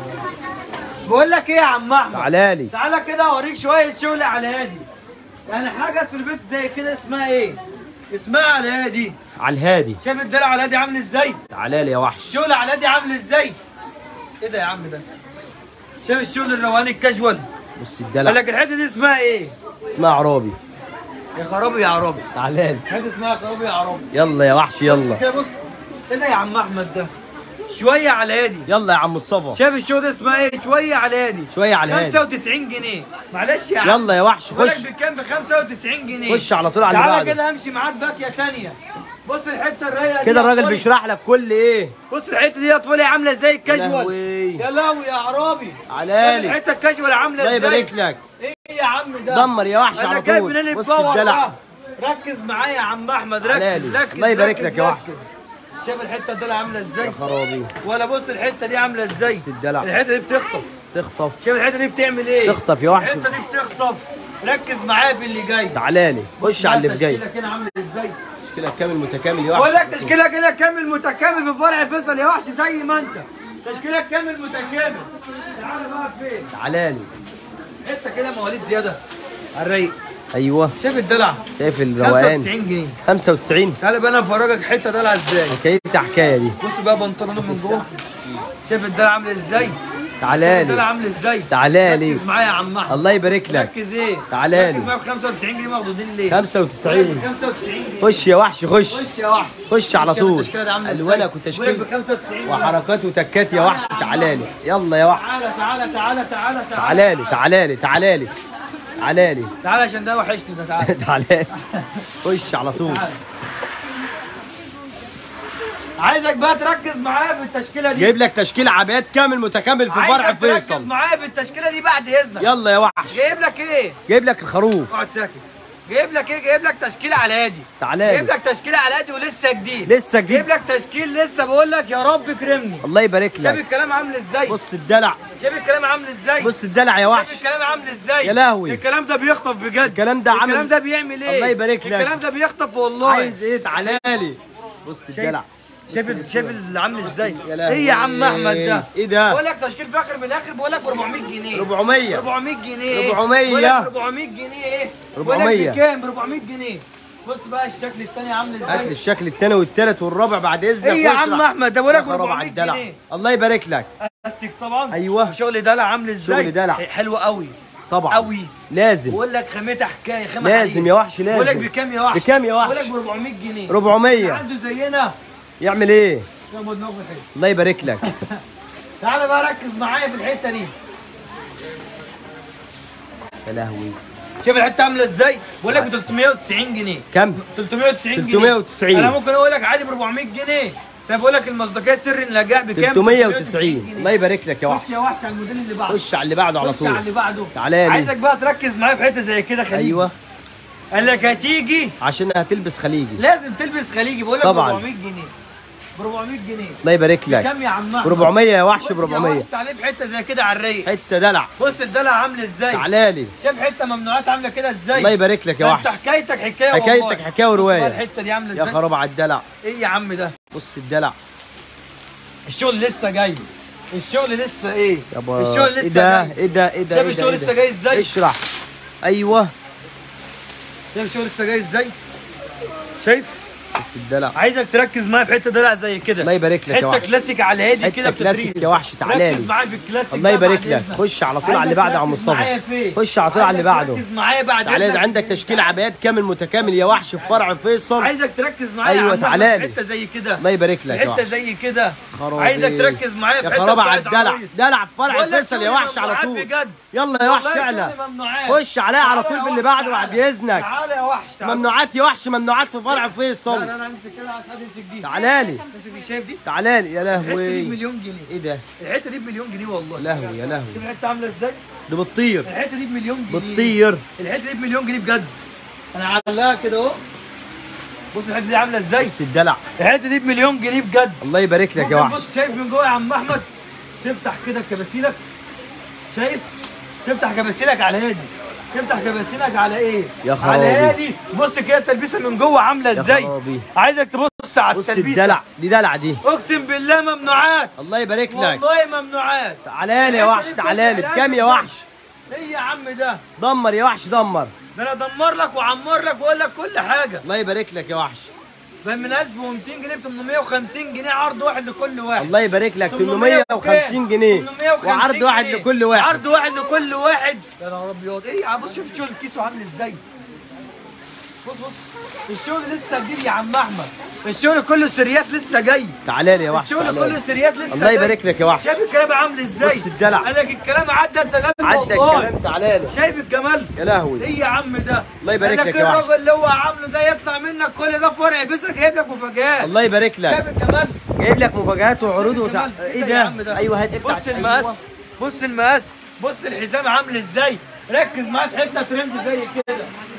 Speaker 2: بقول لك ايه يا عم احمد
Speaker 1: تعالى لي
Speaker 2: تعالى كده اوريك شويه شغل على هادي يعني حاجه في البيت زي كده اسمها ايه؟ اسمها على هادي
Speaker 1: على الهادي
Speaker 2: شايف الدلع على هادي عامل ازاي؟
Speaker 1: تعالى لي يا وحش
Speaker 2: الشغل على هادي عامل ازاي؟ ايه ده يا عم ده؟ شايف الشغل الرواني الكاجوال؟
Speaker 1: بص
Speaker 2: قال
Speaker 1: الدلع
Speaker 2: لك الحته دي اسمها ايه؟
Speaker 1: اسمها عرابي
Speaker 2: يا خرابي يا عرابي
Speaker 1: تعالى لي
Speaker 2: حته اسمها خرابي يا عرابي
Speaker 1: يلا يا وحش يلا
Speaker 2: كده بص ايه ده يا عم احمد ده؟ شويه على هادي
Speaker 1: يلا يا عم مصطفى
Speaker 2: شايف الشغل ده اسمها ايه؟ شويه على هادي
Speaker 1: شويه على الهادي
Speaker 2: 95 جنيه معلش يا عم
Speaker 1: يلا يا وحش
Speaker 2: بقولك
Speaker 1: خش
Speaker 2: بكام ب 95 جنيه
Speaker 1: خش على طول على اللي
Speaker 2: تعالى
Speaker 1: بعده
Speaker 2: كده امشي معاك باكيه ثانيه بص الحته الرايقه دي
Speaker 1: كده
Speaker 2: يا
Speaker 1: الراجل
Speaker 2: أطفالي.
Speaker 1: بيشرح لك كل ايه
Speaker 2: بص الحته دي يا اطفالي عامله ازاي الكاجوال
Speaker 1: لهوي.
Speaker 2: يا لهوي يا عرابي
Speaker 1: تعالى لي
Speaker 2: الحته الكاجوال عامله
Speaker 1: الله
Speaker 2: ازاي
Speaker 1: يبارك لك
Speaker 2: ايه يا عم ده
Speaker 1: دمر يا وحش
Speaker 2: انا
Speaker 1: على
Speaker 2: جايب
Speaker 1: طول
Speaker 2: منين
Speaker 1: بص
Speaker 2: الباور
Speaker 1: الدلع
Speaker 2: ده؟ ركز معايا يا عم احمد
Speaker 1: تعالى
Speaker 2: ركز
Speaker 1: لي.
Speaker 2: ركز
Speaker 1: الله يبارك
Speaker 2: ركز،
Speaker 1: لك يا وحش.
Speaker 2: ركز. شايف الحته دي عامله ازاي
Speaker 1: يا خرابي
Speaker 2: ولا بص الحته دي عامله ازاي
Speaker 1: بص الدلع.
Speaker 2: الحته دي بتخطف
Speaker 1: تخطف
Speaker 2: شايف الحته دي بتعمل ايه
Speaker 1: تخطف يا وحش.
Speaker 2: الحته دي بتخطف ركز معايا في اللي جاي
Speaker 1: تعالى لي خش على اللي في جاي
Speaker 2: تشكيلك هنا عامل ازاي
Speaker 1: تشكيلك كامل متكامل يا
Speaker 2: بقول
Speaker 1: وحش
Speaker 2: لك تشكيلك هنا كامل متكامل في فرع فيصل يا وحش زي ما انت تشكيلك كامل متكامل تعالى بقى فين
Speaker 1: تعالى لي
Speaker 2: حته كده مواليد زياده على الرايق
Speaker 1: ايوه
Speaker 2: شايف الدلع
Speaker 1: شايف الروقان
Speaker 2: 95 جنيه
Speaker 1: 95
Speaker 2: تعالى بقى انا افرجك حته دلع ازاي
Speaker 1: حكايتها حكايه دي
Speaker 2: بص بقى بنطلونه من جوه شايف الدلع عامل ازاي
Speaker 1: تعالى
Speaker 2: الدلع
Speaker 1: لي
Speaker 2: عامل ازاي
Speaker 1: تعالى لي
Speaker 2: ركز معايا يا عم احمد
Speaker 1: الله يبارك لك
Speaker 2: ركز ايه
Speaker 1: تعالى
Speaker 2: ركز
Speaker 1: لي.
Speaker 2: معايا ب 95 جنيه مخدودين ليه
Speaker 1: 95
Speaker 2: 95 جنيه
Speaker 1: خش يا وحش خش
Speaker 2: خش يا وحش
Speaker 1: خش على
Speaker 2: شايف
Speaker 1: طول
Speaker 2: التشكيله دي عامله ازاي
Speaker 1: الوانك
Speaker 2: بقول لك
Speaker 1: وتشكيل
Speaker 2: ب 95 جنيه.
Speaker 1: وحركات وتكات يا وحش تعالى لي يلا يا وحش
Speaker 2: تعالى تعالى تعالى تعالى
Speaker 1: تعالى لي تعالى لي تعالى لي تعالى لي
Speaker 2: تعالى عشان ده وحشني ده تعالى
Speaker 1: تعالى لي خش على طول
Speaker 2: تعالى. عايزك بقى تركز معايا بالتشكيله دي
Speaker 1: جايب لك تشكيل عبايات كامل متكامل في فرع
Speaker 2: عايزك تركز
Speaker 1: فيصل
Speaker 2: معايا بالتشكيله دي بعد اذنك
Speaker 1: يلا يا وحش
Speaker 2: جايب لك ايه
Speaker 1: جايب لك الخروف
Speaker 2: اقعد ساكت جايب لك ايه جايب لك تشكيله على هادي
Speaker 1: تعالى
Speaker 2: جايب
Speaker 1: لي
Speaker 2: لك تشكيله على هادي ولسه جديد
Speaker 1: لسه جديد.
Speaker 2: جايب لك تشكيل لسه بقول لك يا رب كرمني
Speaker 1: الله يبارك
Speaker 2: شايف
Speaker 1: لك
Speaker 2: الكلام عامل ازاي
Speaker 1: بص الدلع
Speaker 2: شايف الكلام عامل ازاي
Speaker 1: بص الدلع يا
Speaker 2: شايف
Speaker 1: وحش
Speaker 2: الكلام عامل ازاي
Speaker 1: يا لهوي.
Speaker 2: الكلام ده بيخطف بجد
Speaker 1: الكلام ده عامل-
Speaker 2: الكلام ده بيعمل ايه
Speaker 1: الله يبارك لك.
Speaker 2: الكلام ده بيخطف والله
Speaker 1: عايز ايه تعالى لي بص الدلع
Speaker 2: شايف ال- شايف اللي عامل ازاي
Speaker 1: يا لهوي.
Speaker 2: ايه يا عم احمد ده
Speaker 1: ايه ده؟
Speaker 2: بقول لك تشكيل فاخر من الاخر بقول لك ب 400 جنيه
Speaker 1: 400
Speaker 2: 400 جنيه
Speaker 1: 400.
Speaker 2: بقول لك ب 400 جنيه ايه بقول لك
Speaker 1: 400.
Speaker 2: بكام ب 400 جنيه بص بقى الشكل الثاني عامل
Speaker 1: هات لي
Speaker 2: ازاي
Speaker 1: الشكل الثاني والثالث والرابع بعد اذنك
Speaker 2: ايه يا
Speaker 1: واشرح.
Speaker 2: عم احمد ده بقول
Speaker 1: يا
Speaker 2: لك ب
Speaker 1: خراب على
Speaker 2: 400
Speaker 1: الدلع
Speaker 2: جنيه
Speaker 1: الله يبارك لك
Speaker 2: استك طبعا
Speaker 1: أيوة.
Speaker 2: شغل دلع عامل ازاي
Speaker 1: شغل دلع.
Speaker 2: حلو قوي
Speaker 1: طبعا
Speaker 2: قوي
Speaker 1: لازم
Speaker 2: بقول لك خامتها حكايه خامه
Speaker 1: لازم
Speaker 2: حقيقي.
Speaker 1: يا وحش لازم
Speaker 2: بقول لك بكام يا وحش
Speaker 1: بكام يا وحش؟
Speaker 2: بقول لك ب 400 جنيه
Speaker 1: 400
Speaker 2: عنده زينا
Speaker 1: يعمل ايه
Speaker 2: ياخد دماغه حلو
Speaker 1: الله يبارك لك
Speaker 2: تعالى بقى ركز معايا في الحته دي
Speaker 1: يا لهوي
Speaker 2: شوف الحته عامله ازاي بقول لك ب 390 جنيه
Speaker 1: كم
Speaker 2: 390 جنيه
Speaker 1: 390.
Speaker 2: انا ممكن اقول لك عادي ب 400 جنيه بس انا بقول لك المصداقيه سر النجاح بكام
Speaker 1: 390 الله يبارك لك يا
Speaker 2: خش
Speaker 1: وحش
Speaker 2: يا وحش على الموديل اللي بعده
Speaker 1: خش على اللي بعده على
Speaker 2: خش على
Speaker 1: طول
Speaker 2: اللي بعده
Speaker 1: تعالى لي.
Speaker 2: عايزك بقى تركز معايا في حته زي كده خليجي
Speaker 1: ايوه
Speaker 2: قال لك هتيجي
Speaker 1: عشان هتلبس خليجي
Speaker 2: لازم تلبس خليجي بقول لك ب
Speaker 1: طبعاً.
Speaker 2: 400 جنيه ب 400 جنيه
Speaker 1: الله يبارك لك
Speaker 2: كام يا عم
Speaker 1: ب
Speaker 2: أحمد؟
Speaker 1: 400 يا وحش
Speaker 2: بص
Speaker 1: ب 400
Speaker 2: يا وحش تعالى في حته زي كده على الرايق
Speaker 1: حته دلع
Speaker 2: بص الدلع عامل ازاي
Speaker 1: تعالى لي
Speaker 2: شايف حته ممنوعات عامله كده ازاي
Speaker 1: الله يبارك لك يا
Speaker 2: ده
Speaker 1: وحش
Speaker 2: انت حكايتك حكايه
Speaker 1: حكايتك
Speaker 2: والله.
Speaker 1: حكاية
Speaker 2: بص
Speaker 1: ورواية.
Speaker 2: بقى الحته دي عامله
Speaker 1: يا
Speaker 2: ازاي
Speaker 1: خراب على الدلع
Speaker 2: ايه يا عم ده
Speaker 1: بص الدلع
Speaker 2: الشغل لسه جاي الشغل لسه ايه
Speaker 1: يابا
Speaker 2: الشغل لسه
Speaker 1: ايه ده
Speaker 2: جاي
Speaker 1: ايه ده ايه ده
Speaker 2: شايف
Speaker 1: إيه ده؟
Speaker 2: الشغل
Speaker 1: إيه ده؟
Speaker 2: لسه جاي ازاي
Speaker 1: اشرح ايوه
Speaker 2: شايف الشغل لسه جاي ازاي شايف
Speaker 1: بص الدلع
Speaker 2: عايزك تركز معايا في حته دلع زي كده
Speaker 1: الله يبارك لك يا
Speaker 2: حته
Speaker 1: وحش
Speaker 2: كلاسيك على الهادي
Speaker 1: حتة
Speaker 2: كده
Speaker 1: كلاسيك
Speaker 2: بتدريب
Speaker 1: يا وحش، تعالى
Speaker 2: ركز
Speaker 1: لي.
Speaker 2: معايا في الكلاسيك
Speaker 1: الله
Speaker 2: ده
Speaker 1: يبارك
Speaker 2: بعد
Speaker 1: لك
Speaker 2: إذنك.
Speaker 1: خش على طول على اللي
Speaker 2: عايزك
Speaker 1: بعده يا عم
Speaker 2: تركز معايا
Speaker 1: مصطفى
Speaker 2: فين؟
Speaker 1: خش على طول على اللي
Speaker 2: عايزك
Speaker 1: بعده
Speaker 2: تركز معايا بعد
Speaker 1: تعالى
Speaker 2: إذنك.
Speaker 1: ده عندك تشكيل عبايات كامل متكامل يا وحش في فرع فيصل
Speaker 2: عايزك تركز معايا
Speaker 1: أيوة،
Speaker 2: يا عم
Speaker 1: تعالى
Speaker 2: أحمد
Speaker 1: لي.
Speaker 2: في حته زي كده
Speaker 1: الله يبارك لك يا
Speaker 2: حته
Speaker 1: وحش
Speaker 2: زي كده
Speaker 1: خرابي.
Speaker 2: عايزك تركز معايا في
Speaker 1: يا
Speaker 2: حته
Speaker 1: خراب على
Speaker 2: بتاعت
Speaker 1: الدلع
Speaker 2: عرايس.
Speaker 1: دلع في فرع
Speaker 2: بقول لك
Speaker 1: فيصل يا
Speaker 2: شغل
Speaker 1: وحش على
Speaker 2: ممنوعات
Speaker 1: طول
Speaker 2: بجد
Speaker 1: يلا يا وحش
Speaker 2: والله
Speaker 1: اعلى
Speaker 2: شغل ممنوعات.
Speaker 1: خش عليا على
Speaker 2: تعالى
Speaker 1: طول
Speaker 2: يا
Speaker 1: باللي
Speaker 2: وحش،
Speaker 1: بعده بعد
Speaker 2: تعالى.
Speaker 1: اذنك
Speaker 2: تعالى يا وحش تعالى.
Speaker 1: ممنوعات يا وحش ممنوعات في فرع
Speaker 2: لا
Speaker 1: فيصل
Speaker 2: لا انا همسك كده عايز حد يمسك دي
Speaker 1: تعالى لي
Speaker 2: امسك دي شايف دي
Speaker 1: تعالى لي يا
Speaker 2: الحته دي
Speaker 1: لهوي
Speaker 2: بمليون جنيه
Speaker 1: ايه ده
Speaker 2: الحته دي بمليون جنيه والله
Speaker 1: لهوي يا لهوي
Speaker 2: شوف الحته عامله ازاي
Speaker 1: ده بتطير
Speaker 2: الحته دي بمليون جنيه
Speaker 1: بتطير
Speaker 2: الحته دي بمليون جنيه بجد انا علقها كده اهو بص الحته دي عامله ازاي
Speaker 1: بص الدلع
Speaker 2: الحته دي بمليون جنيه بجد
Speaker 1: الله يبارك لك يا
Speaker 2: ممكن
Speaker 1: وحش
Speaker 2: بص شايف من جوه يا عم احمد تفتح كده كباسيلك شايف تفتح كباسيلك على هادي تفتح كباسيلك على ايه
Speaker 1: يا
Speaker 2: على
Speaker 1: خرابي.
Speaker 2: هادي بص كده التلبيسه من جوه عامله
Speaker 1: يا
Speaker 2: ازاي
Speaker 1: خرابي.
Speaker 2: عايزك تبص على
Speaker 1: بص
Speaker 2: التلبيسه
Speaker 1: الدلع دي دلع دي
Speaker 2: اقسم بالله ممنوعات
Speaker 1: الله يبارك لك
Speaker 2: والله ممنوعات
Speaker 1: تعالى لي يا وحش تعالى لي بكام يا وحش
Speaker 2: ايه يا عم ده
Speaker 1: دمر يا وحش دمر
Speaker 2: ده انا ادمر لك واعمر لك واقول لك كل حاجه
Speaker 1: الله يبارك لك يا وحش
Speaker 2: من 1200 جنيه ب 850 جنيه عرض واحد لكل واحد
Speaker 1: الله يبارك لك
Speaker 2: 850
Speaker 1: 850 جنيه
Speaker 2: 850
Speaker 1: وعرض واحد
Speaker 2: جنيه.
Speaker 1: لكل واحد
Speaker 2: عرض واحد لكل واحد يا نهار ابيض ايه يا بص شوف شغل كيسه عامل ازاي بص بص الشغل لسه جديد يا عم احمد الشغل كله سريات لسه جاي
Speaker 1: تعالى لي يا وحش
Speaker 2: الشغل
Speaker 1: تعالى
Speaker 2: كله
Speaker 1: لي.
Speaker 2: سريات لسه
Speaker 1: الله
Speaker 2: جاي.
Speaker 1: يبارك لك يا وحش
Speaker 2: شايف الكلام عامل ازاي
Speaker 1: بص الدلع.
Speaker 2: قال لك الكلام عدى الدلال
Speaker 1: عدى
Speaker 2: والله.
Speaker 1: الكلام تعالى لي
Speaker 2: شايف الجمال
Speaker 1: يا لهوي
Speaker 2: ايه يا عم ده
Speaker 1: الله يبارك
Speaker 2: قال
Speaker 1: لك
Speaker 2: لك
Speaker 1: يا وحش.
Speaker 2: الراجل اللي هو عامله ده يطلع منك كل ده في ورق بس جايب لك مفاجآت
Speaker 1: الله يبارك
Speaker 2: شايف
Speaker 1: لك
Speaker 2: الجمال
Speaker 1: جايب لك مفاجآت وعروض وتع...
Speaker 2: الجمال؟
Speaker 1: ايه
Speaker 2: يا
Speaker 1: ده
Speaker 2: عم ده
Speaker 1: ايوه هات افتح
Speaker 2: بص المقاس
Speaker 1: أيوة.
Speaker 2: بص المقاس بص الحزام عامل ازاي ركز معايا في حته ترند زي كده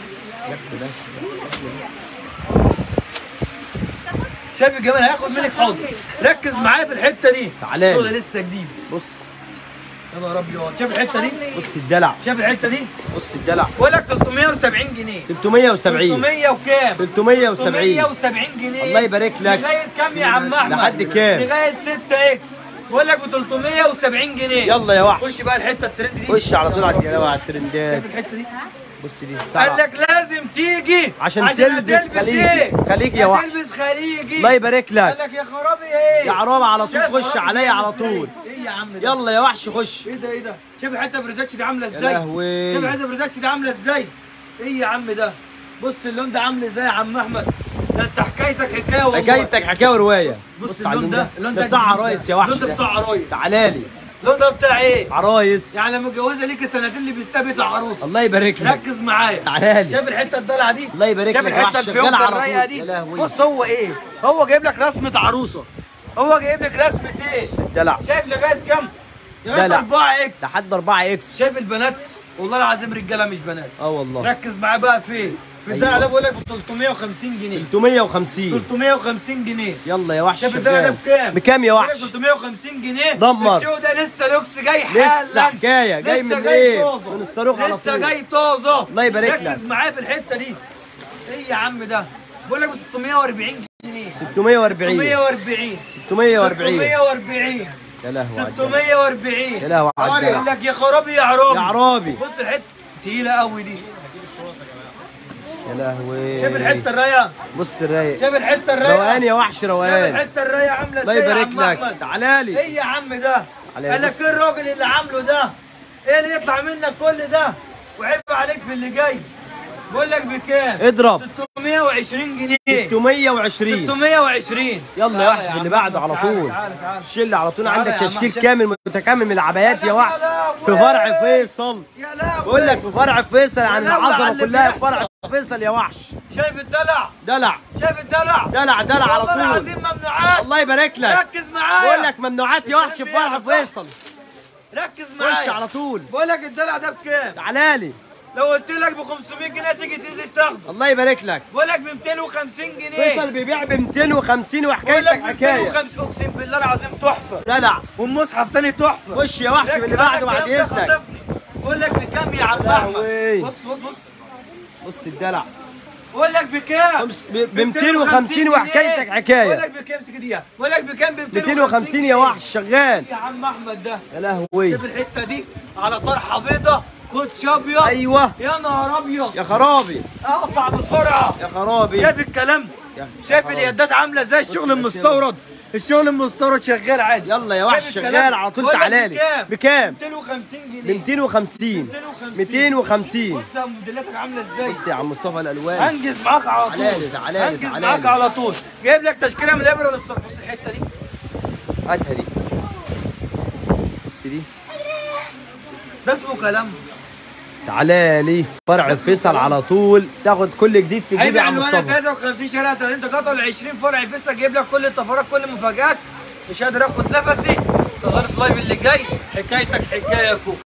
Speaker 2: شايف الجمال هياخد منك حاضر ركز معايا في الحته دي
Speaker 1: تعالى.
Speaker 2: شغل لسه جديد
Speaker 1: بص
Speaker 2: يا نهار ابيض شايف الحته دي
Speaker 1: بص الدلع
Speaker 2: شايف الحته دي
Speaker 1: بص الدلع
Speaker 2: بقول لك 370 جنيه
Speaker 1: 370
Speaker 2: 300 وكام
Speaker 1: 370
Speaker 2: 370 جنيه
Speaker 1: الله يبارك لك.
Speaker 2: لغايه كام يا عم احمد
Speaker 1: لحد كام؟
Speaker 2: لغايه 6 اكس بقول لك ب 370 جنيه
Speaker 1: يلا يا وحش
Speaker 2: خش بقى الحته الترند دي
Speaker 1: خش على طول على الجلاوه على الترندات
Speaker 2: شايف الحته دي
Speaker 1: بص دي
Speaker 2: قال لك لازم تيجي
Speaker 1: عشان تلبس
Speaker 2: هتلبس
Speaker 1: خليجي.
Speaker 2: ايه
Speaker 1: خليجي يا وحش.
Speaker 2: هتلبس خليجي
Speaker 1: الله يبارك
Speaker 2: قال
Speaker 1: لك
Speaker 2: لك يا خرابي ايه
Speaker 1: يا عرابة على طول
Speaker 2: شايف
Speaker 1: خش
Speaker 2: خرابي
Speaker 1: عليا
Speaker 2: بيعمل
Speaker 1: على
Speaker 2: ازاي؟
Speaker 1: طول
Speaker 2: ايه يا عم ده
Speaker 1: يلا يا وحش خش
Speaker 2: ايه ده ايه ده شايف الحته برزاتش دي عامله
Speaker 1: يا
Speaker 2: ازاي
Speaker 1: لهوي.
Speaker 2: شايف الحته برزاتش دي عامله ازاي ايه يا عم ده بص اللون ده عامل ازاي يا عم احمد ده انت حكايتك حكايه والله
Speaker 1: حكايتك حكايه وروايه
Speaker 2: بص
Speaker 1: على
Speaker 2: اللون ده اللون ده
Speaker 1: بتاع
Speaker 2: جديد
Speaker 1: عرايس
Speaker 2: ده.
Speaker 1: يا وحش
Speaker 2: اللون ده
Speaker 1: ده.
Speaker 2: بتاع عرايس
Speaker 1: تعالى لي
Speaker 2: اللون ده بتاع ايه
Speaker 1: عرايس
Speaker 2: يعني لما متجوزه ليك السنتين اللي بيستبت العروسه
Speaker 1: الله يبارك لك
Speaker 2: ركز معايا
Speaker 1: تعالى لي
Speaker 2: شايف الحته الدلع دي
Speaker 1: الله يبارك
Speaker 2: شايف
Speaker 1: لك يا
Speaker 2: الحته
Speaker 1: وحش،
Speaker 2: الفيونكه
Speaker 1: شغال على
Speaker 2: الرايقه
Speaker 1: طول. يا
Speaker 2: دي
Speaker 1: لهوي.
Speaker 2: بص هو ايه هو جايب لك رسمه عروسه هو جايب لك رسمه ايه
Speaker 1: دلع
Speaker 2: شايف لغايه كام لغايه
Speaker 1: دلع.
Speaker 2: 4 اكس
Speaker 1: لحد 4 اكس
Speaker 2: شايف البنات والله العظيم رجاله مش بنات
Speaker 1: اه والله
Speaker 2: ركز معايا بقى في الدلع ده بقول لك ب 350 جنيه
Speaker 1: 350
Speaker 2: 350 جنيه
Speaker 1: يا وحش
Speaker 2: شايف الدلع ده
Speaker 1: شغال
Speaker 2: بكام؟
Speaker 1: بكام يا
Speaker 2: بقول لك
Speaker 1: وحش
Speaker 2: 350 جنيه
Speaker 1: دمر.
Speaker 2: الشو ده لسه لوكس جاي حالا
Speaker 1: لسه حكايه جاي
Speaker 2: لسه
Speaker 1: من ايه
Speaker 2: طازة.
Speaker 1: من الصاروخ على
Speaker 2: لسه
Speaker 1: طول
Speaker 2: جاي طازه
Speaker 1: الله يبارك لك.
Speaker 2: ركز معايا في الحته دي ايه يا عم ده بقول لك ب 640 جنيه
Speaker 1: 640
Speaker 2: 640
Speaker 1: 640
Speaker 2: 640
Speaker 1: يا لهوي على الجمال.
Speaker 2: 640
Speaker 1: يا لهوي على
Speaker 2: يقول
Speaker 1: الجمال.
Speaker 2: لك يا خرابي يا عرابي
Speaker 1: يا عرابي
Speaker 2: بص الحته تقيله قوي دي
Speaker 1: يا لهوي
Speaker 2: شايف الحته الرايقه
Speaker 1: بص الرايق
Speaker 2: شايف الحته الرايقه
Speaker 1: روقان يا وحش
Speaker 2: شايف
Speaker 1: روقان
Speaker 2: الحته الرايقه عامله
Speaker 1: الله
Speaker 2: ازاي يا
Speaker 1: يبارك
Speaker 2: عم
Speaker 1: لك
Speaker 2: أحمد؟
Speaker 1: تعالى لي
Speaker 2: ايه يا عم ده
Speaker 1: على
Speaker 2: قال لك
Speaker 1: بص.
Speaker 2: ايه الراجل اللي عامله ده ايه اللي يطلع منك كل ده وعيب عليك في اللي جاي بقول لك بكام
Speaker 1: اضرب
Speaker 2: 620 جنيه
Speaker 1: 620
Speaker 2: 620
Speaker 1: يلا يا وحش في اللي بعده على طول
Speaker 2: تعال تعال
Speaker 1: الشله على طول
Speaker 2: تعالى
Speaker 1: عندك
Speaker 2: يا عم
Speaker 1: تشكيل
Speaker 2: عشان-
Speaker 1: كامل متكامل من العبايات يا وحش في فرع فيصل
Speaker 2: يا لا
Speaker 1: بقول لك في فرع فيصل عن
Speaker 2: لا، وعلى
Speaker 1: العظمه
Speaker 2: اللي
Speaker 1: كلها في
Speaker 2: بيحصل.
Speaker 1: فرع فيصل يا وحش
Speaker 2: شايف الدلع
Speaker 1: دلع
Speaker 2: شايف الدلع
Speaker 1: دلع دلع على
Speaker 2: والله
Speaker 1: طول
Speaker 2: العظيم ممنوعات
Speaker 1: الله يبارك لك
Speaker 2: ركز معايا
Speaker 1: بقول لك ممنوعات يا وحش في فرع
Speaker 2: الكلام بيعرف
Speaker 1: فيصل
Speaker 2: ركز معايا
Speaker 1: خش على طول
Speaker 2: بقول لك الدلع ده بكام
Speaker 1: تعالى لي
Speaker 2: لو قلت لك ب 500 جنيه تيجي تنزل تاخده
Speaker 1: الله يبارك لك
Speaker 2: بقول لك ب 250 جنيه
Speaker 1: فيصل بيبيع ب 250
Speaker 2: بقول لك
Speaker 1: وحكايتك
Speaker 2: ب
Speaker 1: حكايه
Speaker 2: 250 اقسم بالله العظيم تحفه
Speaker 1: دلع
Speaker 2: والمصحف تاني تحفه
Speaker 1: خش يا وحش في اللي
Speaker 2: ركز
Speaker 1: بعده
Speaker 2: معايا
Speaker 1: بعد
Speaker 2: الكلام ده
Speaker 1: اذنك
Speaker 2: خطفني. بقول لك بكام يا عم
Speaker 1: يا
Speaker 2: احمد
Speaker 1: لهوي.
Speaker 2: بص بص بص
Speaker 1: بص الدلع
Speaker 2: بقول لك بكام
Speaker 1: خمس- ب- ب 250 وحكايتك حكاية.
Speaker 2: بقول لك بكام سكديه بقول لك بكام ب
Speaker 1: 250 يا وحش شغال
Speaker 2: يا عم احمد ده
Speaker 1: يا لهوي
Speaker 2: شوف الحته دي على طرحه بيضه كوتش ابيض
Speaker 1: ايوه
Speaker 2: يا نهار ابيض
Speaker 1: يا خرابي
Speaker 2: اقطع بسرعه
Speaker 1: يا خرابي
Speaker 2: شايف الكلام
Speaker 1: يا-
Speaker 2: شايف
Speaker 1: خلاص.
Speaker 2: اليدات عامله ازاي الشغل المستورد الشغل المستورد شغال عادي
Speaker 1: يلا يا وحش
Speaker 2: شايف
Speaker 1: شغال
Speaker 2: الكلام؟
Speaker 1: على طول
Speaker 2: بقول لك
Speaker 1: تعالى لي
Speaker 2: بكام؟
Speaker 1: بكام
Speaker 2: 250
Speaker 1: ب
Speaker 2: جنيه
Speaker 1: 250
Speaker 2: 250
Speaker 1: 250
Speaker 2: بص يا موديلاتك عامله ازاي
Speaker 1: بص يا عم مصطفى الالوان
Speaker 2: هنجز معاك على طول
Speaker 1: تعالى لي، تعالى لي،
Speaker 2: هنجز
Speaker 1: تعالى
Speaker 2: معاك
Speaker 1: لي.
Speaker 2: على طول جايب لك تشكيله من الابره للصرف بص الحته دي
Speaker 1: هاتها دي بص دي
Speaker 2: ده اسمه كلام
Speaker 1: تعالى لي فرع فيصل على طول تاخد كل جديد في جيبي
Speaker 2: هيبقى
Speaker 1: يا عم
Speaker 2: عنوانك
Speaker 1: مصطفى
Speaker 2: 53 شارع انت قطع ال 20 فرع فيسا جايب لك كل الطفرات كل المفاجآت مش قادر اخد نفسي انتظر اللايف اللي جاي حكايتك حكايه كوك